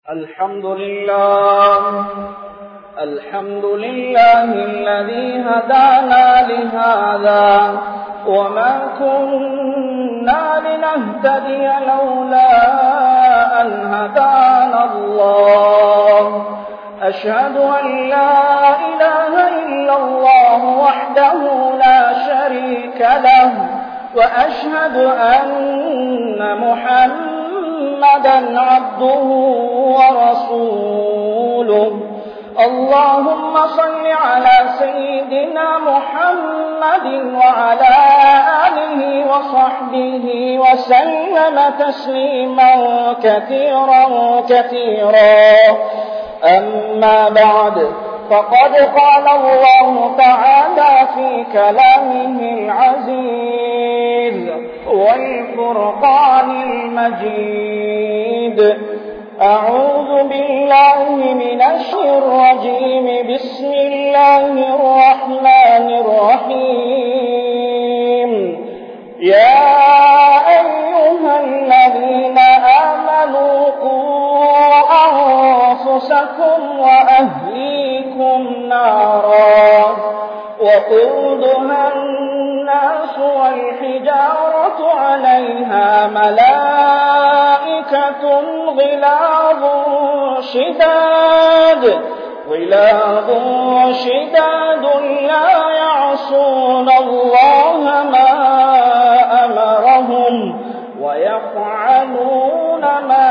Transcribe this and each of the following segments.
الحمد لله الحمد لله الذي هدانا لهذا وما كنا لنهتدي لولا أن هدانا الله أشهد أن لا إله إلا الله وحده لا شريك له وأشهد أن محمدا عبده ورسوله اللهم صل على سيدنا محمد وعلى آله وصحبه وسلم تسليما كثيرا كثيرا أما بعد فقد قال الله تعالى في كلامه العزيز والفرقان المجيد أعوذ بالله من الشر الرجيم بسم الله الرحمن الرحيم يا أيها الذين آمنوا قوا أنفسكم وأهليكم نارا وقودها الناس والحجارة عليها ملائكة غلاظ شداد غلاظ شداد لا يعصون الله ما أمرهم ويفعلون ما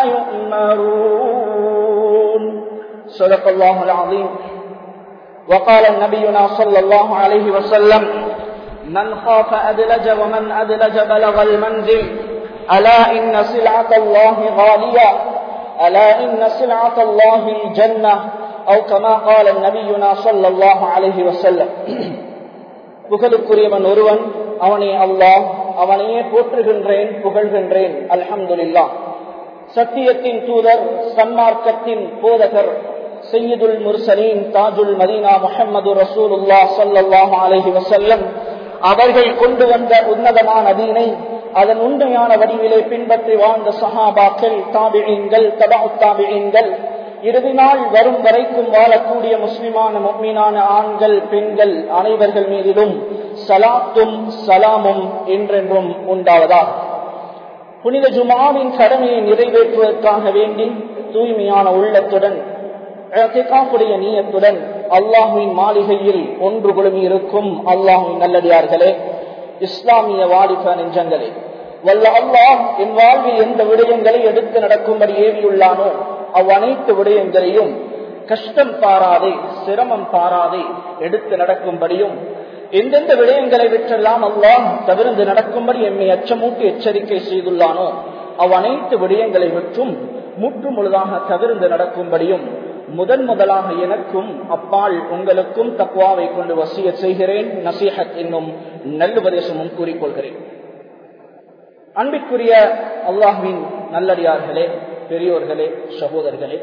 يؤمرون صدق الله العظيم وقال نبينا صلى الله عليه وسلم من خاف أدلج ومن أدلج بلغ المنزل ألا إن سلعة الله غالية ألا إن سلعة الله الجنة أو كما قال نبينا صلى الله عليه وسلم புகழுக்குரியவன் ஒருவன் அவனே அல்லாஹ் அவனையே போற்றுகின்றேன் புகழ்கின்றேன் அல்ஹம்துலில்லா சத்தியத்தின் தூதர் சன்மார்க்கத்தின் போதகர் சையதுல் முர்சலீன் தாஜுல் மதீனா முஹம்மது ரசூலுல்லா சல்லாஹ் அலஹி வசல்லம் அவர்கள் கொண்டு வந்த உன்னதமான அதீனை அதன் உண்மையான வடிவிலே பின்பற்றி வாழ்ந்த சஹாபாக்கள் தாபிழீன்கள் தபா தாபிழீன்கள் இறுதி நாள் வரும் வரைக்கும் வாழக்கூடிய முஸ்லிமான முக்மீனான ஆண்கள் பெண்கள் அனைவர்கள் மீதிலும் சலாத்தும் சலாமும் என்றென்றும் உண்டாவதா புனித ஜுமாவின் கடமையை நிறைவேற்றுவதற்காக வேண்டி தூய்மையான உள்ளத்துடன் இழத்திகாப்புடைய நீயத்துடன் அல்லாஹுவின் மாளிகையில் ஒன்று குழுமி இருக்கும் அல்லாஹுவின் நல்லடியார்களே இஸ்லாமிய வாலிப நெஞ்சங்களே வல்ல அல்லாஹ் என் வாழ்வில் எந்த விடயங்களை எடுத்து நடக்கும்படி ஏவியுள்ளானோ அவ்வனைத்து விடயங்களையும் கஷ்டம் பாராதே சிரமம் பாராதே எடுத்து நடக்கும்படியும் எந்தெந்த விடயங்களை விற்றெல்லாம் அல்லாஹ் தவிர்த்து நடக்கும்படி எம்மை அச்சமூட்டி எச்சரிக்கை செய்துள்ளானோ அவ்வனைத்து விடயங்களை விற்றும் முற்று முழுதாக தவிர்த்து நடக்கும்படியும் முதன் முதலாக எனக்கும் அப்பால் உங்களுக்கும் தக்குவாவை கொண்டு வசிய செய்கிறேன் நசீஹத் என்னும் நல்லுபதேசமும் கூறிக்கொள்கிறேன் அன்பிற்குரிய அல்லாஹுவின் நல்லடியார்களே பெரியோர்களே சகோதரர்களே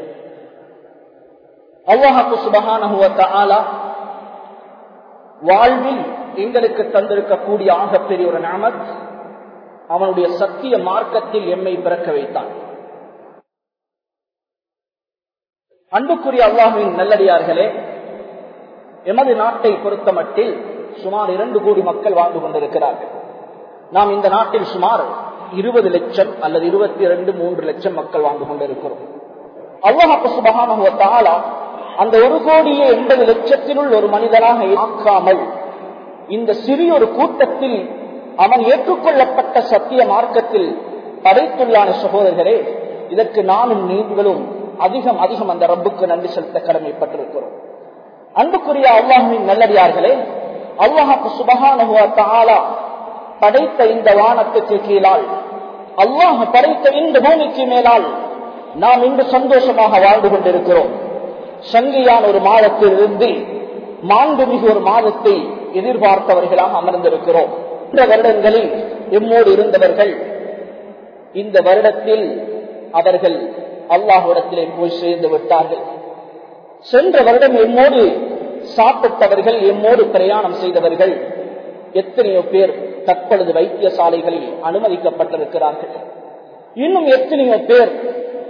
அல்லாஹு சுபகான வாழ்வில் எங்களுக்கு தந்திருக்கக்கூடிய ஆகப்பெரிய ஒரு நாமத் அவனுடைய சத்திய மார்க்கத்தில் எம்மை பிறக்க வைத்தான் அன்புக்குரிய அல்லாஹுவின் நல்லடியார்களே எமது நாட்டை பொறுத்த மட்டில் சுமார் இரண்டு கோடி மக்கள் வாழ்ந்து கொண்டிருக்கிறார்கள் நாம் இந்த நாட்டில் சுமார் இருபது லட்சம் அல்லது இருபத்தி இரண்டு மூன்று லட்சம் மக்கள் வாழ்ந்து கொண்டிருக்கிறோம் அல்லாஹு சுபகான அந்த ஒரு கோடியே எண்பது லட்சத்தினுள் ஒரு மனிதனாக ஆக்காமல் இந்த சிறிய ஒரு கூட்டத்தில் அவன் ஏற்றுக்கொள்ளப்பட்ட சத்திய மார்க்கத்தில் படைத்துள்ளான சகோதரர்களே இதற்கு நானும் நீங்களும் அதிகம் அதிகம் அந்த ரப்புக்கு நன்றி செலுத்த கடமைப்பட்டிருக்கிறோம் அன்புக்குரிய அல்லாஹுவின் நல்லடியார்களே அல்லாஹாக்கு சுபகான படைத்த இந்த வானத்துக்கு கீழால் அல்லாஹ் படைத்த இந்த பூமிக்கு மேலால் நாம் இன்று சந்தோஷமாக வாழ்ந்து கொண்டிருக்கிறோம் சங்கியான ஒரு மாதத்தில் இருந்து மாண்புமிகு ஒரு மாதத்தை எதிர்பார்த்தவர்களாக அமர்ந்திருக்கிறோம் இந்த வருடங்களில் எம்மோடு இருந்தவர்கள் இந்த வருடத்தில் அவர்கள் அல்லாஹுடத்திலே போய் சேர்ந்து விட்டார்கள் சென்ற வருடம் எம்மோடு சாப்பிட்டவர்கள் எம்மோடு பிரயாணம் செய்தவர்கள் எத்தனையோ பேர் தற்பொழுது வைத்தியசாலைகளில் அனுமதிக்கப்பட்டிருக்கிறார்கள் இன்னும் எத்தனையோ பேர்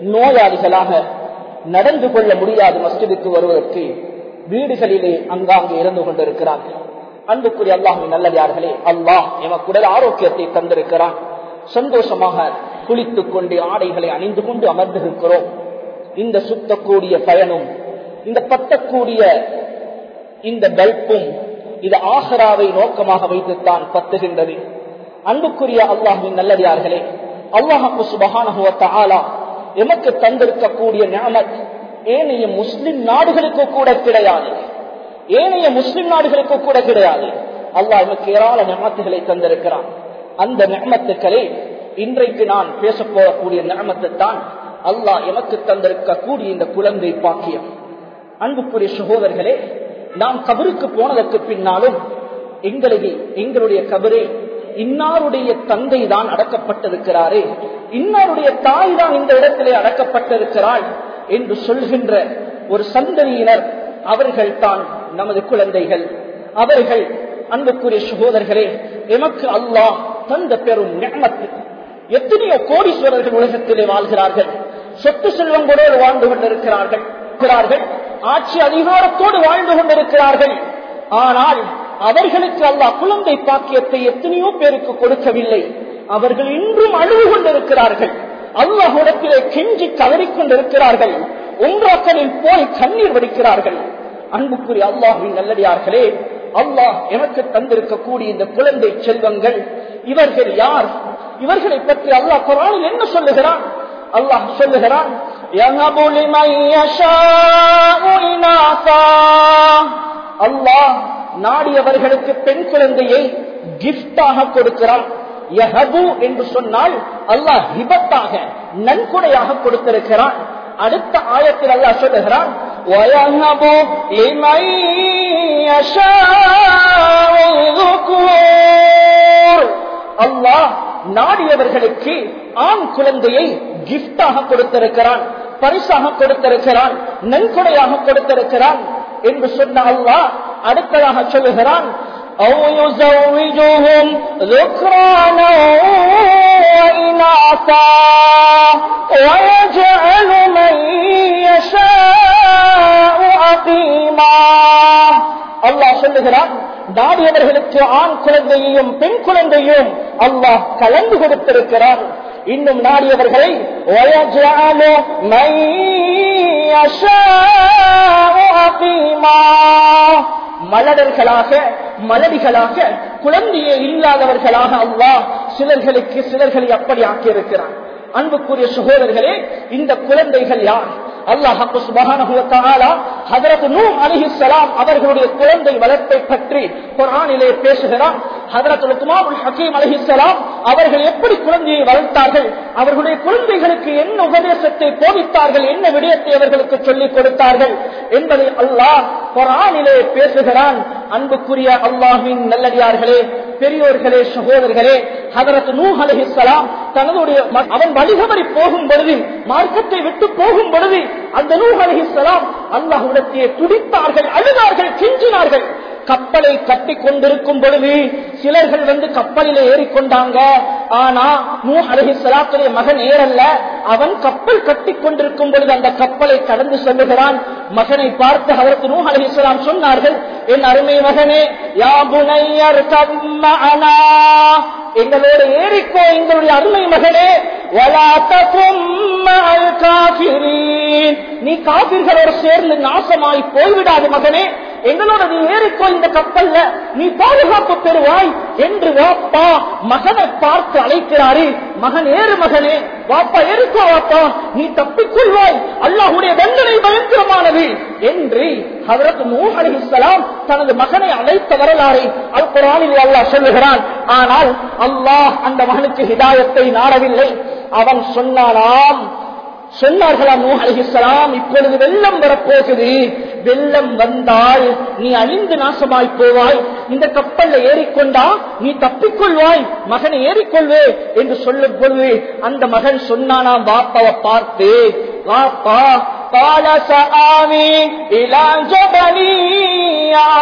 நோயாளிகளாக நடந்து கொள்ள முடியாது மஸ்ஜிதுக்கு வருவதற்கு வீடுகளிலே அங்காங்கே இருந்து கொண்டிருக்கிறார்கள் அன்புக்குரிய அல்லாஹின் நல்லதார்களே அல்லாஹ் எமக்குடல் ஆரோக்கியத்தை தந்திருக்கிறான் சந்தோஷமாக குளித்துக் கொண்டு ஆடைகளை அணிந்து கொண்டு அமர்ந்திருக்கிறோம் இந்த சுத்தக்கூடிய பயனும் இந்த பத்தக்கூடிய இந்த பல்பும் இது ஆஹராவை நோக்கமாக வைத்துத்தான் பத்துகின்றது அன்புக்குரிய அல்லாஹின் நல்லடியார்களே அல்லாஹு சுபகான எமக்கு தந்திருக்கக்கூடிய ஞானத் ஏனைய முஸ்லிம் நாடுகளுக்கு கூட கிடையாது ஏனைய முஸ்லிம் நாடுகளுக்கு கூட கிடையாது அல்லாஹ் எமக்கு ஏராள ஞானத்துகளை தந்திருக்கிறான் அந்த ஞானத்துக்களே இன்றைக்கு நான் பேச போகக்கூடிய ஞானத்தை தான் அல்லாஹ் எமக்கு தந்திருக்கக்கூடிய இந்த குழந்தை பாக்கியம் அன்புக்குரிய சகோதரர்களே நாம் கபருக்கு போனதற்கு பின்னாலும் எங்களுக்கு எங்களுடைய கபரே இன்னாருடைய தந்தை தான் அடக்கப்பட்டிருக்கிறாரே இன்னாருடைய தாய் தான் இந்த இடத்திலே அடக்கப்பட்டிருக்கிறாள் என்று சொல்கின்ற ஒரு சந்ததியினர் அவர்கள் தான் நமது குழந்தைகள் அவர்கள் அன்புக்குரிய சகோதரர்களே எமக்கு அல்லாஹ் தந்த பெரும் ஞானத்து எத்தனையோ கோடீஸ்வரர்கள் உலகத்திலே வாழ்கிறார்கள் சொத்து செல்வங்களோடு வாழ்ந்து கொண்டிருக்கிறார்கள் இருக்கிறார்கள் ஆட்சி அதிகாரத்தோடு வாழ்ந்து கொண்டிருக்கிறார்கள் ஆனால் அவர்களுக்கு அல்லாஹ் குழந்தை பாக்கியத்தை எத்தனையோ பேருக்கு கொடுக்கவில்லை அவர்கள் இன்றும் அழுது கொண்டிருக்கிறார்கள் அல்லாஹிடத்திலே கெஞ்சி கதறிக் கொண்டிருக்கிறார்கள் ஒன்றாக்களில் போய் கண்ணீர் வடிக்கிறார்கள் அன்புக்குரிய அல்லாஹின் நல்லடியார்களே அல்லாஹ் எனக்கு தந்திருக்கக்கூடிய இந்த குழந்தை செல்வங்கள் இவர்கள் யார் இவர்களை பற்றி அல்லாஹ் குரானில் என்ன சொல்லுகிறான் அல்லாஹ் சொல்லுகிறான் அல்லாஹ் நாடியவர்களுக்கு பெண் குழந்தையை கிஃப்டாக கொடுக்கிறான் யஹபு என்று சொன்னால் அல்லாஹ் ஹிபத்தாக நன்கொடையாக கொடுத்திருக்கிறான் அடுத்த ஆயத்தில் அல்லாஹ் சொல்லுகிறான் அல்லாஹ் நாடியவர்களுக்கு ஆண் குழந்தையை கிஃப்டாக கொடுத்திருக்கிறான் பரிசாக கொடுத்திருக்கிறான் நன்கொடையாக கொடுத்திருக்கிறான் என்று சொன்ன அல்லாஹ் அடுத்ததாக சொல்லுகிறான் أو يزوجهم ذكرانا وإناثا ويجعل من يشاء عقيما அல்லாஹ் சொல்லுகிறான் நாடியவர்களுக்கு ஆண் குழந்தையையும் பெண் குழந்தையும் அல்லாஹ் கலந்து கொடுத்திருக்கிறார் இன்னும் நாடியவர்களை மலடர்களாக மலடிகளாக குழந்தையே இல்லாதவர்களாக அல்லாஹ் சிலர்களுக்கு சிலர்களை அப்படி ஆக்கியிருக்கிறார் அன்புக்குரிய சகோதரர்களே இந்த குழந்தைகள் யார் அல்லாஹு அவர்களுடைய குழந்தை வளர்ப்பை பற்றி குரானிலே பேசுகிறான் ஹக்கீம் அலிஹிசலாம் அவர்கள் எப்படி குழந்தையை வளர்த்தார்கள் அவர்களுடைய குழந்தைகளுக்கு என்ன உபதேசத்தை போதித்தார்கள் என்ன விடயத்தை அவர்களுக்கு சொல்லிக் கொடுத்தார்கள் என்பதை அல்லாஹ் குரானிலே பேசுகிறான் அன்புக்குரிய அல்லாஹின் நல்லடியார்களே பெரியோர்களே சகோதரர்களே ஹதரத் நூ அலிஹிசலாம் தன்னுடைய அவன் வழிகவரி போகும் பொழுது மார்க்கத்தை விட்டு போகும் பொழுது அந்த நூ அலிஹிசலாம் அல்லாஹுடத்தையே துடித்தார்கள் அழுதார்கள் கெஞ்சினார்கள் கப்பலை கட்டி கொண்டிருக்கும் பொழுது சிலர்கள் வந்து கப்பலில் ஏறிக்கொண்டாங்க ஆனா நூ அழகி சலாத்துடைய மகன் ஏறல்ல அவன் கப்பல் கட்டி கொண்டிருக்கும் பொழுது அந்த கப்பலை கடந்து செல்லுகிறான் மகனை பார்த்து அதற்கு நூ அழகி சலாம் சொன்னார்கள் என் அருமை மகனே யாபுனையர் கம்மனா எங்களோட ஏறிக்கோ எங்களுடைய அருமை மகனே நீ காபிர்களோடு சேர்ந்து நாசமாய் போய்விடாது மகனே எங்களோட நீ ஏறிக்கோ இந்த கப்பல்ல நீ பாதுகாப்பு பெறுவாய் என்று வாப்பா மகனை பார்த்து அழைக்கிறாரு மகன் ஏறு மகனே வாப்பா ஏறிக்கோ வாப்பா நீ தப்பிக்கொள்வாய் அல்லாஹுடைய தண்டனை பயங்கரமானது என்று ஹதரத் நூஹ் அலிஹிஸ்லாம் தனது மகனை அழைத்த வரலாறை அல் குரானில் அல்லாஹ் சொல்லுகிறான் ஆனால் அல்லாஹ் அந்த மகனுக்கு ஹிதாயத்தை நாடவில்லை அவன் சொன்னானாம் சொன்னார்களாம் நூ அலிஹிஸ்லாம் இப்பொழுது வெள்ளம் வரப்போகுது வெள்ளம் வந்தால் நீ அழிந்து நாசமாய் போவாய் இந்த கப்பல்ல ஏறிக்கொண்டா நீ தப்பிக்கொள்வாய் மகனை ஏறிக்கொள்வே என்று சொல்லும் பொழுது அந்த மகன் சொன்னானாம் பாப்பாவை பார்த்து வாப்பா قال سآوي إلى جبل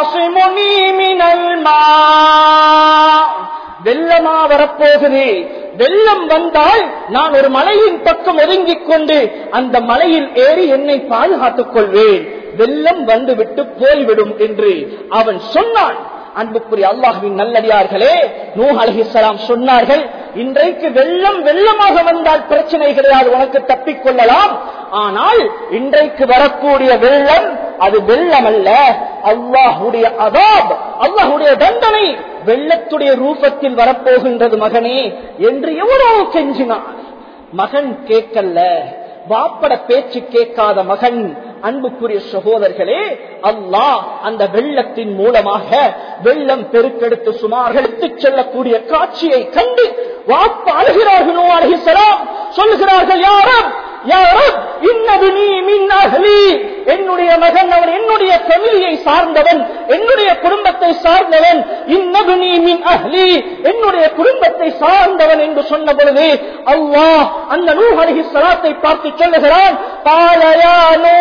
يعصمني من الماء வெள்ளமா வரப்போகுது வெள்ளம் வந்தால் நான் ஒரு மலையின் பக்கம் ஒதுங்கிக் கொண்டு அந்த மலையில் ஏறி என்னை பாதுகாத்துக் கொள்வேன் வெள்ளம் வந்துவிட்டு போய்விடும் என்று அவன் சொன்னான் அன்புக்குரிய அல்லாஹுவின் நல்லடியார்களே நூ அலஹிசலாம் சொன்னார்கள் இன்றைக்கு வெள்ளம் வெள்ளமாக வந்தால் பிரச்சனை கிடையாது உனக்கு தப்பிக்கொள்ளலாம் ஆனால் இன்றைக்கு வரக்கூடிய வெள்ளம் அது வெள்ளம் அல்ல அல்லாஹுடைய அதாப் அல்லாஹுடைய தண்டனை வெள்ளத்துடைய ரூபத்தில் வரப்போகின்றது மகனே என்று எவ்வளவு கெஞ்சினார் மகன் கேட்கல வாப்பட பேச்சு கேட்காத மகன் அன்புக்குரிய சகோதரர்களே அல்லாஹ் அந்த வெள்ளத்தின் மூலமாக வெள்ளம் பெருக்கெடுத்து சுமார் எடுத்துச் செல்லக்கூடிய காட்சியை கண்டு வாப்ப அழுகிறார்களோ அழகிசலாம் சொல்கிறார்கள் யாரும் யாரும் இன்னது நீ மின் அகலி என்னுடைய மகன் அவன் என்னுடைய ஃபெமிலியை சார்ந்தவன் என்னுடைய குடும்பத்தை சார்ந்தவன் இன்னது நீ மின் அஹ்லி என்னுடைய குடும்பத்தை சார்ந்தவன் என்று சொன்ன பொழுது அல்லாஹ் அந்த நூஹ் அலஹி சலாத்தை பார்த்து சொல்லுகிறான் பாலயானோ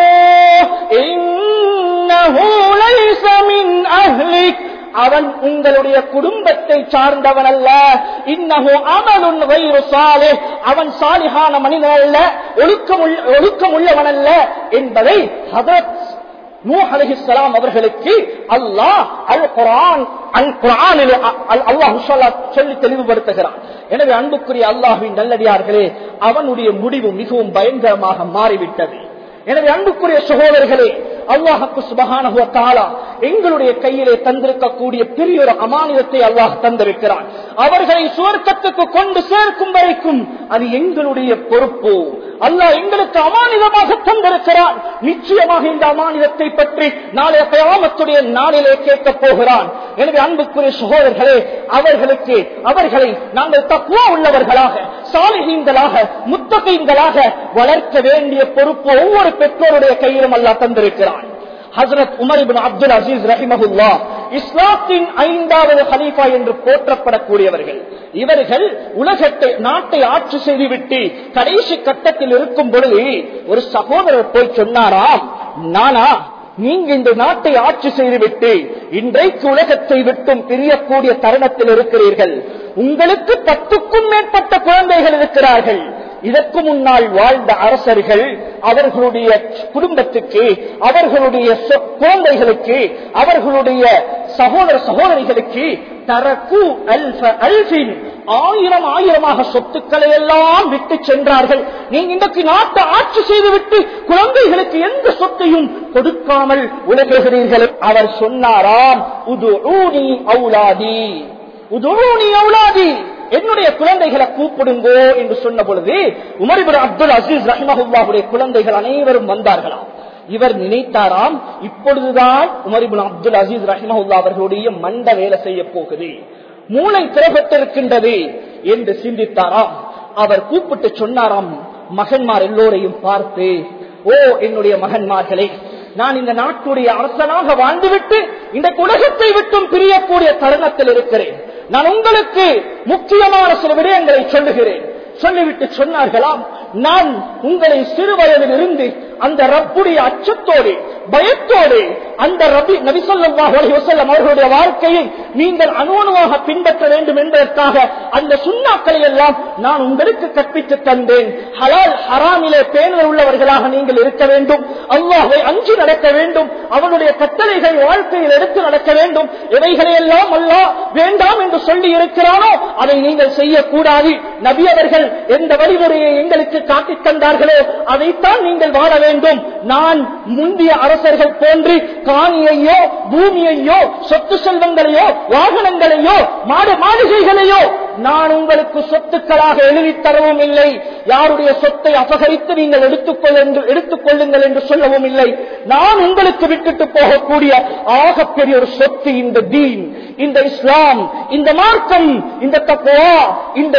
இன்னஹு லைஸ மின் அஹ்லிக் அவன் உங்களுடைய குடும்பத்தை சார்ந்தவன் அல்ல இன்னஹு அமலுன் வைரு சாலே அவன் சாலிகான மனிதன் அல்ல ஒழுக்கம் ஒழுக்கம் உள்ளவன் அல்ல என்பதை ஹதரத் நூஹ் அலைஹிஸ்ஸலாம் அவர்களுக்கு அல்லாஹ் அல் குர்ஆன் அல் குர்ஆனில் அல்லாஹ் சொல்லி தெளிவுபடுத்துகிறான் எனவே அன்புக்குரிய அல்லாஹ்வின் நல்லடியார்களே அவனுடைய முடிவு மிகவும் பயங்கரமாக மாறிவிட்டது எனவே அன்புக்குரிய சகோதரர்களே அல்லாஹுக்கு சுபகான தாலா எங்களுடைய கையிலே தந்திருக்கக்கூடிய பெரிய ஒரு அமானிதத்தை அல்லாஹ் தந்திருக்கிறான் அவர்களை சுவர்க்கத்துக்கு கொண்டு சேர்க்கும் வரைக்கும் அது எங்களுடைய பொறுப்பு அல்லாஹ் எங்களுக்கு அமானிதமாக தந்திருக்கிறான் நிச்சயமாக இந்த அமானிதத்தை பற்றி நாளைய கயாமத்துடைய நாளிலே கேட்கப் போகிறான் எனவே அன்புக்குரிய சகோதரர்களே அவர்களுக்கு அவர்களை நாங்கள் தக்குவா உள்ளவர்களாக சாலிகீன்களாக முத்தகைங்களாக வளர்க்க வேண்டிய பொறுப்பு ஒவ்வொரு பெற்றோருடைய கையிலும் அல்லாஹ் தந்திருக்கிறான் ஹசரத் உமர் இபின் அப்துல் அசீஸ் ரஹிமஹுல்லா இஸ்லாத்தின் ஐந்தாவது ஹலீஃபா என்று போற்றப்படக்கூடியவர்கள் இவர்கள் உலகத்தை நாட்டை ஆட்சி செய்துவிட்டு கடைசி கட்டத்தில் இருக்கும் பொழுது ஒரு சகோதரர் போய் சொன்னாராம் நானா நீங்க இந்த நாட்டை ஆட்சி செய்துவிட்டு இன்றைக்கு உலகத்தை விட்டும் பிரியக்கூடிய தருணத்தில் இருக்கிறீர்கள் உங்களுக்கு பத்துக்கும் மேற்பட்ட குழந்தைகள் இருக்கிறார்கள் இதற்கு முன்னால் வாழ்ந்த அரசர்கள் அவர்களுடைய குடும்பத்துக்கு அவர்களுடைய குழந்தைகளுக்கு அவர்களுடைய சகோதர சகோதரிகளுக்கு தரக்கு அல்ஃப அல்ஃபின் ஆயிரம் ஆயிரமாக சொத்துக்களை எல்லாம் விட்டு சென்றார்கள் நீங்க இன்றைக்கு நாட்டை ஆட்சி செய்துவிட்டு குழந்தைகளுக்கு எந்த சொத்தையும் கொடுக்காமல் உலகுகிறீர்கள் அவர் சொன்னாராம் உது ஊனி அவுலாதி உதுஊனி அவுலாதி என்னுடைய குழந்தைகளை கூப்பிடுங்கோ என்று சொன்ன பொழுது உமரிபுர அப்துல் அசீஸ் ரஹ்மஹுல்லாவுடைய குழந்தைகள் அனைவரும் வந்தார்களாம் இவர் நினைத்தாராம் இப்பொழுதுதான் உமரிபுல் அப்துல் அசீஸ் ரஹ்மஹுல்லா அவர்களுடைய மண்ட வேலை செய்ய போகுது மூளை திறப்பட்டிருக்கின்றது என்று சிந்தித்தாராம் அவர் கூப்பிட்டு சொன்னாராம் மகன்மார் எல்லோரையும் பார்த்து ஓ என்னுடைய மகன்மார்களே நான் இந்த நாட்டுடைய அரசனாக வாழ்ந்துவிட்டு இந்த உலகத்தை விட்டும் பிரியக்கூடிய தருணத்தில் இருக்கிறேன் நான் உங்களுக்கு முக்கியமான சில விடயங்களை சொல்லுகிறேன் சொல்லிவிட்டு சொன்னார்களாம் நான் உங்களை சிறு வயதில் இருந்து அந்த ரப்புடைய அச்சத்தோடு பயத்தோடு அந்த ரபி நபிசல்லாஹ் வசல்லம் அவர்களுடைய வாழ்க்கையை நீங்கள் அணுவணுவாக பின்பற்ற வேண்டும் என்பதற்காக அந்த சுண்ணாக்களை எல்லாம் நான் உங்களுக்கு கற்பித்து தந்தேன் ஹலால் ஹராமிலே பேணுதல் உள்ளவர்களாக நீங்கள் இருக்க வேண்டும் அல்லாஹை அஞ்சு நடக்க வேண்டும் அவனுடைய கட்டளைகள் வாழ்க்கையில் எடுத்து நடக்க வேண்டும் இவைகளை எல்லாம் அல்லாஹ் வேண்டாம் என்று சொல்லி இருக்கிறானோ அதை நீங்கள் செய்யக்கூடாது நபி அவர்கள் எந்த வழிமுறையை எங்களுக்கு காட்டித் தந்தார்களோ அதைத்தான் நீங்கள் வாழ வேண்டும் நான் முந்தைய அரசர்கள் போன்று காணியையோ பூமியையோ சொத்து செல்வங்களையோ வாகனங்களையோ மாடு மாளிகைகளையோ நான் உங்களுக்கு சொத்துக்களாக எழுதி தரவும் இல்லை யாருடைய சொத்தை அபகரித்து நீங்கள் எடுத்துக் கொள்ளுங்கள் என்று சொல்லவும் இல்லை நான் உங்களுக்கு விட்டுட்டு போகக்கூடிய ஆகப்பெரிய ஒரு சொத்து இந்த தீன் இந்த இஸ்லாம் இந்த மார்க்கம் இந்த தக்குவா இந்த